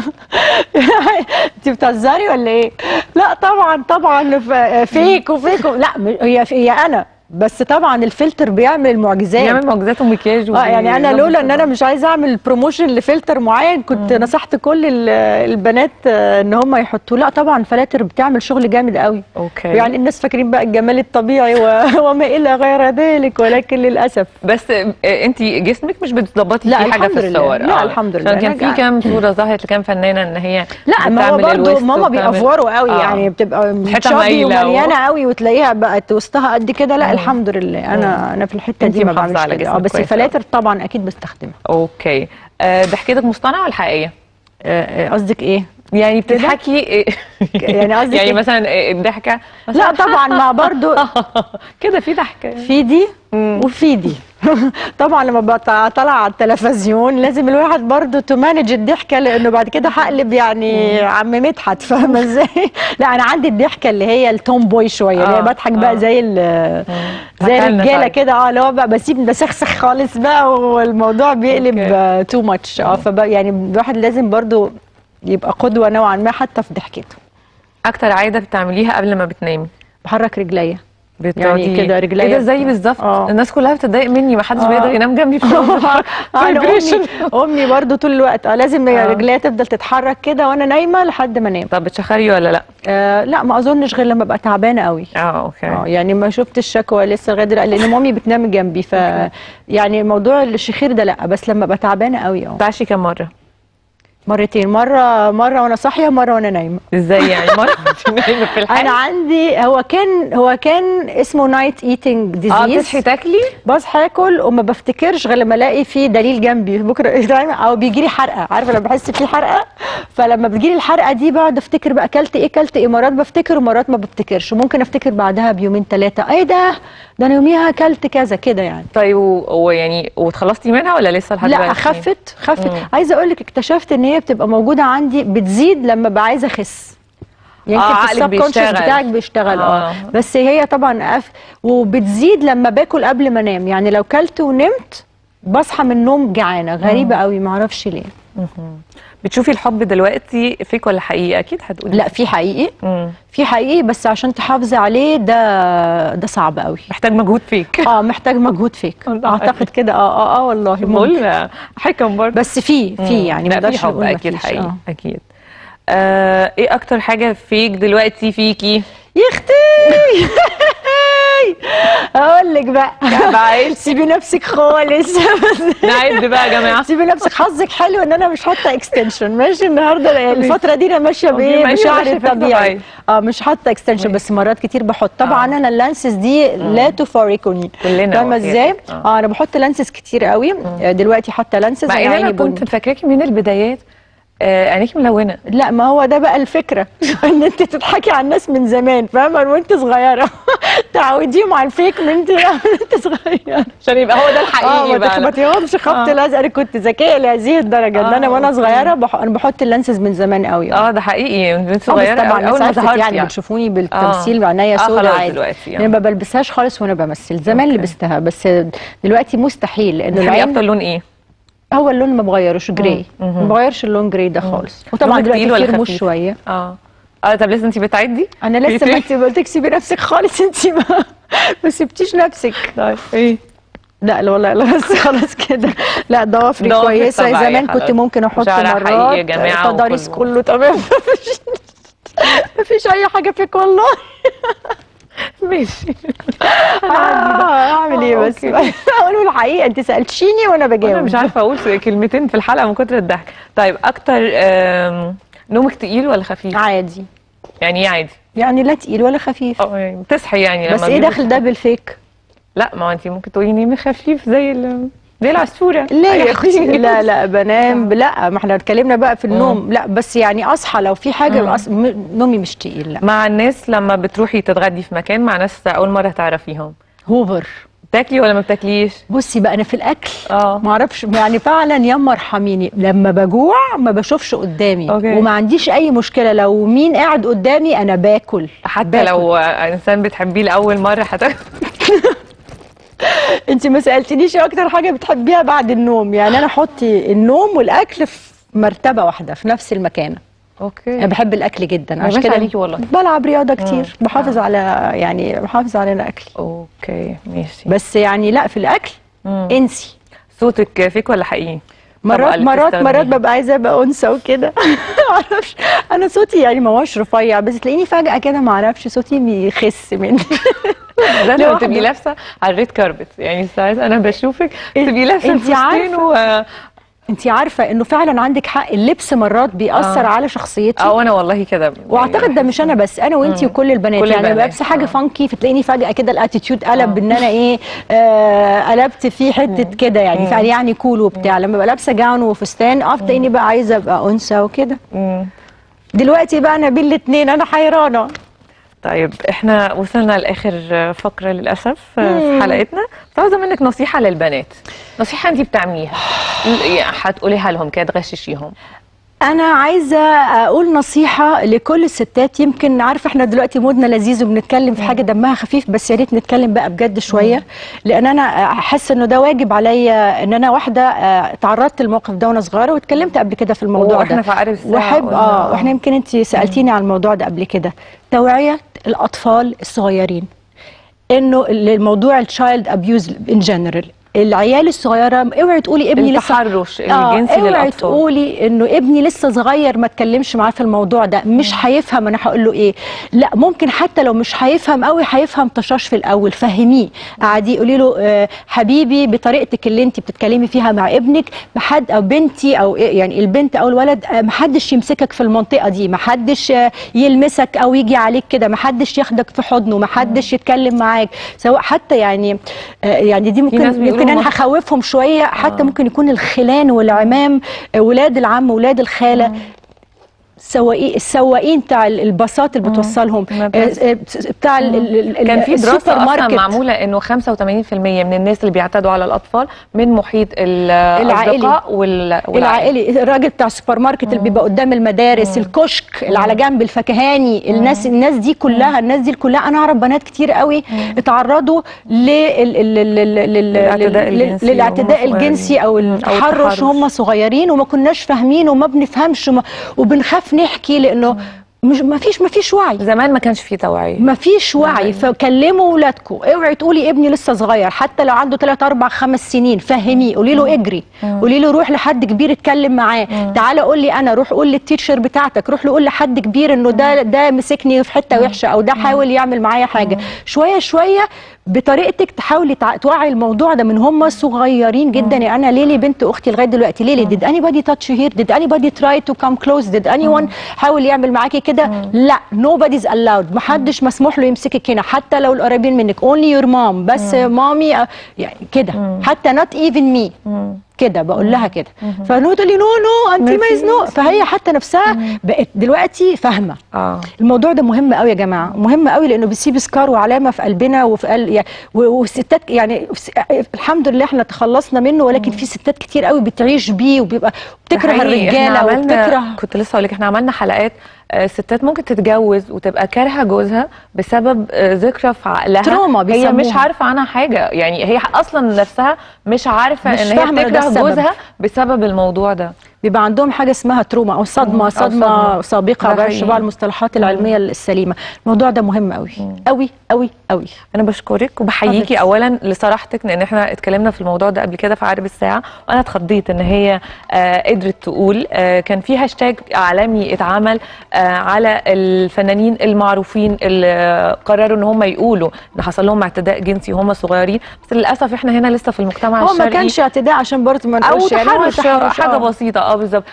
انت بتهزري ولا ايه لا طبعا طبعا ف- فيك وفيك و- لا م- هي هي انا بس طبعا الفلتر بيعمل المعجزات بيعمل معجزات ومكياج اه يعني انا لولا ان انا مش عايزه اعمل بروموشن لفلتر معين كنت نصحت كل ال- البنات آه، ان هم يحطوا لا طبعا فلاتر بتعمل شغل جامد قوي اوكي يعني الناس فاكرين بقى الجمال الطبيعي و- وما الى غير ذلك ولكن للاسف بس انت جسمك مش بتظبطي لا، فيه حاجه الحمد في لله. الصور لا، الحمد لله. عشان كان أنا في قاعدة. كام صوره ظهرت لكام فنانه ان هي لا ما هو بتعمل برضه الويست ماما وبتعمل- بيأفوروا قوي آه. يعني بتبقى حتة شابي مايلة و- ومليانه قوي وتلاقيها بقت وسطها قد كده لا الحمد لله انا انا في الحته أنتي دي ما محافظة بعملش على كده اه جسمك بس كويس الفلاتر طبعا اكيد بستخدمها اوكي آه، ضحكتك مصطنعه ولا حقيقيه؟ آه، آه، قصدك ايه يعني بتضحكي يعني قصدك يعني إيه؟ مثلا آه، الضحكه لا مثلاً طبعا ما برضو كده في ضحكه في دي وفي دي طبعا لما بطلع طالعه على التلفزيون لازم الواحد برضو تمانج الضحكه لانه بعد كده هقلب يعني عم مدحت فاهمه ازاي؟ لا انا عندي الضحكه اللي هي التوم بوي شويه اللي آه، هي بضحك آه. بقى زي ال- زي حكالنا الرجاله طيب. كده اه اللي هو بقى بسيب بسخسخ خالص بقى والموضوع بيقلب تو ماتش اه فبقى يعني الواحد لازم برضو يبقى قدوه نوعا ما حتى في ضحكته اكتر عاده بتعمليها قبل ما بتنامي بحرك رجليا بتقعدي كده رجليا كده زي بت- بالظبط آه. الناس كلها بتتضايق مني ما حدش آه. بيقدر ينام جنبي في انا vibration. امي امي برضو طول الوقت اه لازم آه. رجليها تفضل تتحرك كده وانا نايمه لحد ما انام طب بتشخري ولا لا؟ آه لا ما اظنش غير لما ابقى تعبانه قوي اه اه اوكي يعني ما شفتش شكوى لسه لغايه دلوقتي لان مامي بتنام جنبي ف يعني موضوع الشخير ده لا بس لما ابقى تعبانه قوي اه بتعشي كم مره؟ مرتين مره مره وانا صاحيه مره وانا نايمه ازاي يعني مره كنت نايمة في الحال انا عندي هو كان هو كان اسمه نايت ايتنج اه ديزيز تصحي تاكلي بصحى اكل وما بفتكرش غير لما الاقي في دليل جنبي بكره دايما او بيجي لي حرقه عارفه لما بحس في حرقه فلما بتجي لي الحرقه دي بقعد افتكر بقى اكلت ايه اكلت ايه مرات بفتكر ومرات ما بفتكرش وممكن افتكر بعدها بيومين ثلاثه ايه ده ده انا يوميها اكلت كذا كده يعني طيب و- ويعني واتخلصتي منها ولا لسه لحد لا دلوقتي؟ خفت خفت مم. عايزه اقول لك اكتشفت ان هي بتبقى موجوده عندي بتزيد لما ببقى عايزه اخس يمكن آه، في عقلك السبكونشس بيشتغل. بتاعك بيشتغل اه, آه. بس هي طبعا أف وبتزيد لما باكل قبل ما انام يعني لو كلت ونمت بصحى من النوم جعانه غريبه قوي ما اعرفش ليه بتشوفي الحب دلوقتي فيك ولا حقيقي اكيد هتقولي لا في حقيقي مم. في حقيقي بس عشان تحافظي عليه ده ده صعب قوي محتاج مجهود فيك اه محتاج مجهود فيك والله اعتقد كده اه اه اه والله ممكن. بقول حكم برضه بس في في يعني ما لا في نقدرش حب نقول اكيد مفيش. حقيقي آه. اكيد آه ايه اكتر حاجه فيك دلوقتي فيكي يا اختي اقول لك بقى بعيل. سيبي نفسك خالص نعد بقى يا جماعه سيبي نفسك حظك حلو ان انا مش حاطه اكستنشن ماشي النهارده الفتره دي انا ماشيه أوكي، بايه ماشية بشعر ماشية في الطبيعي الطبيعي. اه مش حاطه اكستنشن بس مرات كتير بحط طبعا آه. انا اللانسز دي لا تفارقني كلنا فاهمه وحياتك. ازاي آه. اه انا بحط لانسز كتير قوي آه، دلوقتي حاطه لانسز مع ان انا انا عيني كنت بني فاكراكي من البدايات آه عينيكي ملونه لا ما هو ده بقى الفكره ان انت تضحكي على الناس من زمان فاهمه من وانت صغيره تعوديهم على الفيك من انت من انت صغيره عشان يبقى هو ده اه الحقيقي ما بقى لا. تخبطيهمش خبط آه. لازق انا كنت ذكيه لهذه الدرجه ان آه، انا وانا أوكي. صغيره بح... انا بحط اللانسز من زمان قوي اه ده حقيقي من بنت آه، بس صغيره طبعا أوي، اول ما الناس عرفت ظهرت يعني يعني بتشوفوني بالتمثيل بعينيا آه، سودا خلاص عادي دلوقتي يعني يعني. ما بلبسهاش خالص وانا بمثل زمان أوكي. لبستها بس دلوقتي مستحيل لان بتحبي العين اكتر لون ايه؟ هو اللون ما بغيروش جراي مم. ما بغيرش اللون جراي ده خالص وطبعا لونك تقيل دلوقتي ولا في رموش خفيف؟ شويه اه اه طب لسه انت بتعدي؟ انا لسه ما انت قلت لك سيبي نفسك خالص انت ما ما سبتيش نفسك طيب ايه؟ لا لا والله لا بس خلاص كده لا ضوافري ضوافر كويسه طبيعية زمان كنت خلاص. ممكن احط شعرها مرات حقيقي يا جماعة تضاريس وكله. كله تمام مفيش مفيش اي حاجه فيك والله ماشي آه، اعمل ايه آه، بس أوكي. اقول الحقيقه انت سالتيني وانا بجاوب انا مش عارفه اقول كلمتين في الحلقه من كتر الضحك طيب اكتر آم، نومك تقيل ولا خفيف؟ عادي يعني ايه عادي؟ يعني لا تقيل ولا خفيف اه يعني بتصحي يعني لما بس ايه بيجي داخل ده بالفيك لا ما هو انت ممكن تقولي نيمي خفيف زي ال زي العصفوره لا يا أي اختي حاجة. لا لا بنام لا ما احنا اتكلمنا بقى في النوم لا بس يعني اصحى لو في حاجه أص... م- نومي مش تقيل لا مع الناس لما بتروحي تتغدي في مكان مع ناس اول مره تعرفيهم هوفر بتاكلي ولا ما بتاكليش؟ بصي بقى انا في الاكل اه ما اعرفش يعني فعلا ياما ارحميني لما بجوع ما بشوفش قدامي أوكي. وما عنديش اي مشكله لو مين قاعد قدامي انا باكل حتى باكل. لو انسان بتحبيه لاول مره هتاكلي انت ما سالتنيش ايه اكتر حاجه بتحبيها بعد النوم يعني انا حطي النوم والاكل في مرتبه واحده في نفس المكان انا اوكي بحب الاكل جدا عشان يبان كده عليكي والله. بلعب رياضه كتير مم. بحافظ على يعني بحافظ على الاكل اوكي ماشي بس يعني لا في الاكل مم. انسي صوتك فيك ولا حقيقي؟ الطبقة مرات اللي مرات بتستخدميها. مرات ببقى عايزه ابقى انثى وكده معرفش انا صوتي يعني ما هوش رفيع بس تلاقيني فجاه كده ما اعرفش صوتي بيخس مني ده لما لوحده. تبقي لابسه على الريد كاربت يعني ساعات انا بشوفك تبقي لابسه انتي الفستان عارفة؟ و انت عارفه انه فعلا عندك حق اللبس مرات بيأثر آه. على شخصيتي اه انا والله كده واعتقد ده مش انا بس انا وانتي وكل البنات كل يعني البنات، لابسه حاجه آه. فانكي فتلاقيني فجاه كده الاتيتيود قلب ان انا ايه آه قلبت فيه حته كده يعني فعلا يعني كول وبتاع لما ببقى لابسه جاون وفستان اه تلاقيني بقى عايزه ابقى انثى وكده مم. دلوقتي بقى انا بين الاثنين انا حيرانه طيب احنا وصلنا لاخر فقره للاسف في حلقتنا بس عاوزه منك نصيحه للبنات نصيحه انت بتعمليها يعني هتقوليها لهم كده تغششيهم انا عايزه اقول نصيحه لكل الستات يمكن عارفه احنا دلوقتي مودنا لذيذ وبنتكلم في حاجه دمها خفيف بس يا ريت نتكلم بقى بجد شويه لان انا احس انه ده واجب عليا ان انا واحده آه، تعرضت للموقف ده وانا صغيره واتكلمت قبل كده في الموضوع واحنا ده في عقارب الساعة واحب قلنا اه آه. واحنا يمكن انت سالتيني على الموضوع ده قبل كده توعيه الاطفال الصغيرين انه الموضوع التشايلد ابيوز ان جنرال العيال الصغيره اوعي تقولي ابني لسه التحرش آه، الجنسي اوعي للاطفال تقولي انه ابني لسه صغير ما اتكلمش معاه في الموضوع ده مش هيفهم انا هقول له ايه لا ممكن حتى لو مش هيفهم قوي هيفهم طشاش في الاول فهميه قعدي قولي له آه، حبيبي بطريقتك اللي انت بتتكلمي فيها مع ابنك محد او بنتي او إيه يعني البنت او الولد آه، محدش يمسكك في المنطقه دي محدش آه، يلمسك او يجي عليك كده محدش ياخدك في حضنه محدش يتكلم معاك سواء حتى يعني آه، يعني دي ناس ممكن بيقولوا يمكن انا مص- هخوفهم شويه حتى ممكن يكون الخلان والعمام آه، ولاد العم ولاد الخاله سواقين السواقين بتاع ال- الباصات اللي بتوصلهم ما آه، بس. آه، بتاع ال- ال- ال- كان في السوبر دراسه اصلا ماركت. معموله انه 85% من الناس اللي بيعتدوا على الاطفال من محيط العائلي. الاصدقاء وال... والعائلة. العائلي الراجل بتاع السوبر ماركت اللي بيبقى قدام المدارس الكشك اللي على جنب الفكهاني الناس الناس دي كلها الناس دي كلها انا اعرف بنات كتير قوي اتعرضوا لل- لل- لل- لل- للاعتداء لل- الجنسي للاعتداء وهم الجنسي او صغيرين. أو التحرش التحرش. وهم صغيرين وما كناش فاهمين وما بنفهمش وما- وبنخاف نحكي لانه مش ما فيش ما فيش وعي زمان ما كانش في توعيه ما فيش وعي حقيقي. فكلموا ولادكم اوعي تقولي ابني لسه صغير حتى لو عنده 3 4 5 سنين فهميه قولي له اجري قولي له روح لحد كبير اتكلم معاه تعالى قول لي انا روح قول للتيتشر بتاعتك روح له قول لحد كبير انه ده ده مسكني في حته وحشه او ده حاول يعمل معايا حاجه شويه شويه بطريقتك تحاولي تع- توعي الموضوع ده من هم صغيرين جدا يعني انا ليلي بنت اختي لغايه دلوقتي ليلي did anybody touch you here did anybody try to come close did anyone حاول يعمل معاكي كده لا nobody's allowed محدش مسموح له يمسكك هنا حتى لو القريبين منك only your mom بس مامي يعني كده حتى not even me كده بقول لها كده فنو تقول لي نو نو انت ما مفيش. نو فهي حتى نفسها بقت دلوقتي فاهمه اه الموضوع ده مهم قوي يا جماعه مهم قوي لانه بيسيب سكار وعلامه في قلبنا وفي قل... يعني و- والستات يعني س- الحمد لله احنا تخلصنا منه ولكن في ستات كتير قوي بتعيش بيه وبيبقى بتكره حقيقي. إحنا الرجاله عملنا- وبتكره كنت لسه اقول لك احنا عملنا حلقات آه، ستات ممكن تتجوز وتبقى كارهه جوزها بسبب آه، ذكرى في عقلها تروما هي بيسموها. مش عارفه عنها حاجه يعني هي اصلا نفسها مش عارفه مش ان هي فاهمة ده بتكره السبب. جوزها بسبب الموضوع ده بيبقى عندهم حاجه اسمها تروما او صدمه أو صدمه صدمة. سابقه ده بقى حقيقي. شبه المصطلحات العلميه السليمه الموضوع ده مهم قوي قوي قوي قوي انا بشكرك وبحييكي حبيبتي. اولا لصراحتك لان احنا اتكلمنا في الموضوع ده قبل كده في عقرب الساعه وانا اتخضيت ان هي آه قدرت تقول آه كان في هاشتاج عالمي اتعمل آه على الفنانين المعروفين اللي آه، قرروا ان هم يقولوا ان حصل لهم اعتداء جنسي وهم صغيرين بس للاسف احنا هنا لسه في المجتمع هو ما الشرقي كانش اعتداء عشان برضه ما او نقولش يعني هو تحرش حاجه آه. بسيطه اه بالظبط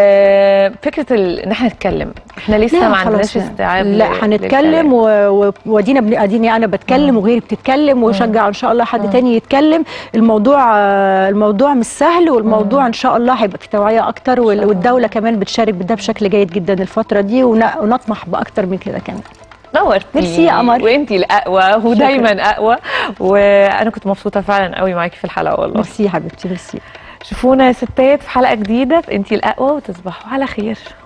آه فكره ال... ان احنا نتكلم احنا لسه لا ما خلاص عندناش لا. استيعاب لا ل- هنتكلم للكلام. و- و- وادينا بن- اديني انا بتكلم وغيري بتتكلم وشجع ان شاء الله حد تاني يتكلم الموضوع آه، الموضوع مش سهل والموضوع ان شاء الله هيبقى في توعيه اكتر وال- والدوله كمان بتشارك بده بشكل جيد جدا الفتره دي ون- ونطمح باكتر من كده كمان نورتي ميرسي يا قمر. وانتي الاقوى ودايما اقوى وانا كنت مبسوطه فعلا قوي معاكي في الحلقه والله ميرسي يا حبيبتي ميرسي شوفونا يا ستات في حلقه جديده في انتي الاقوى وتصبحوا على خير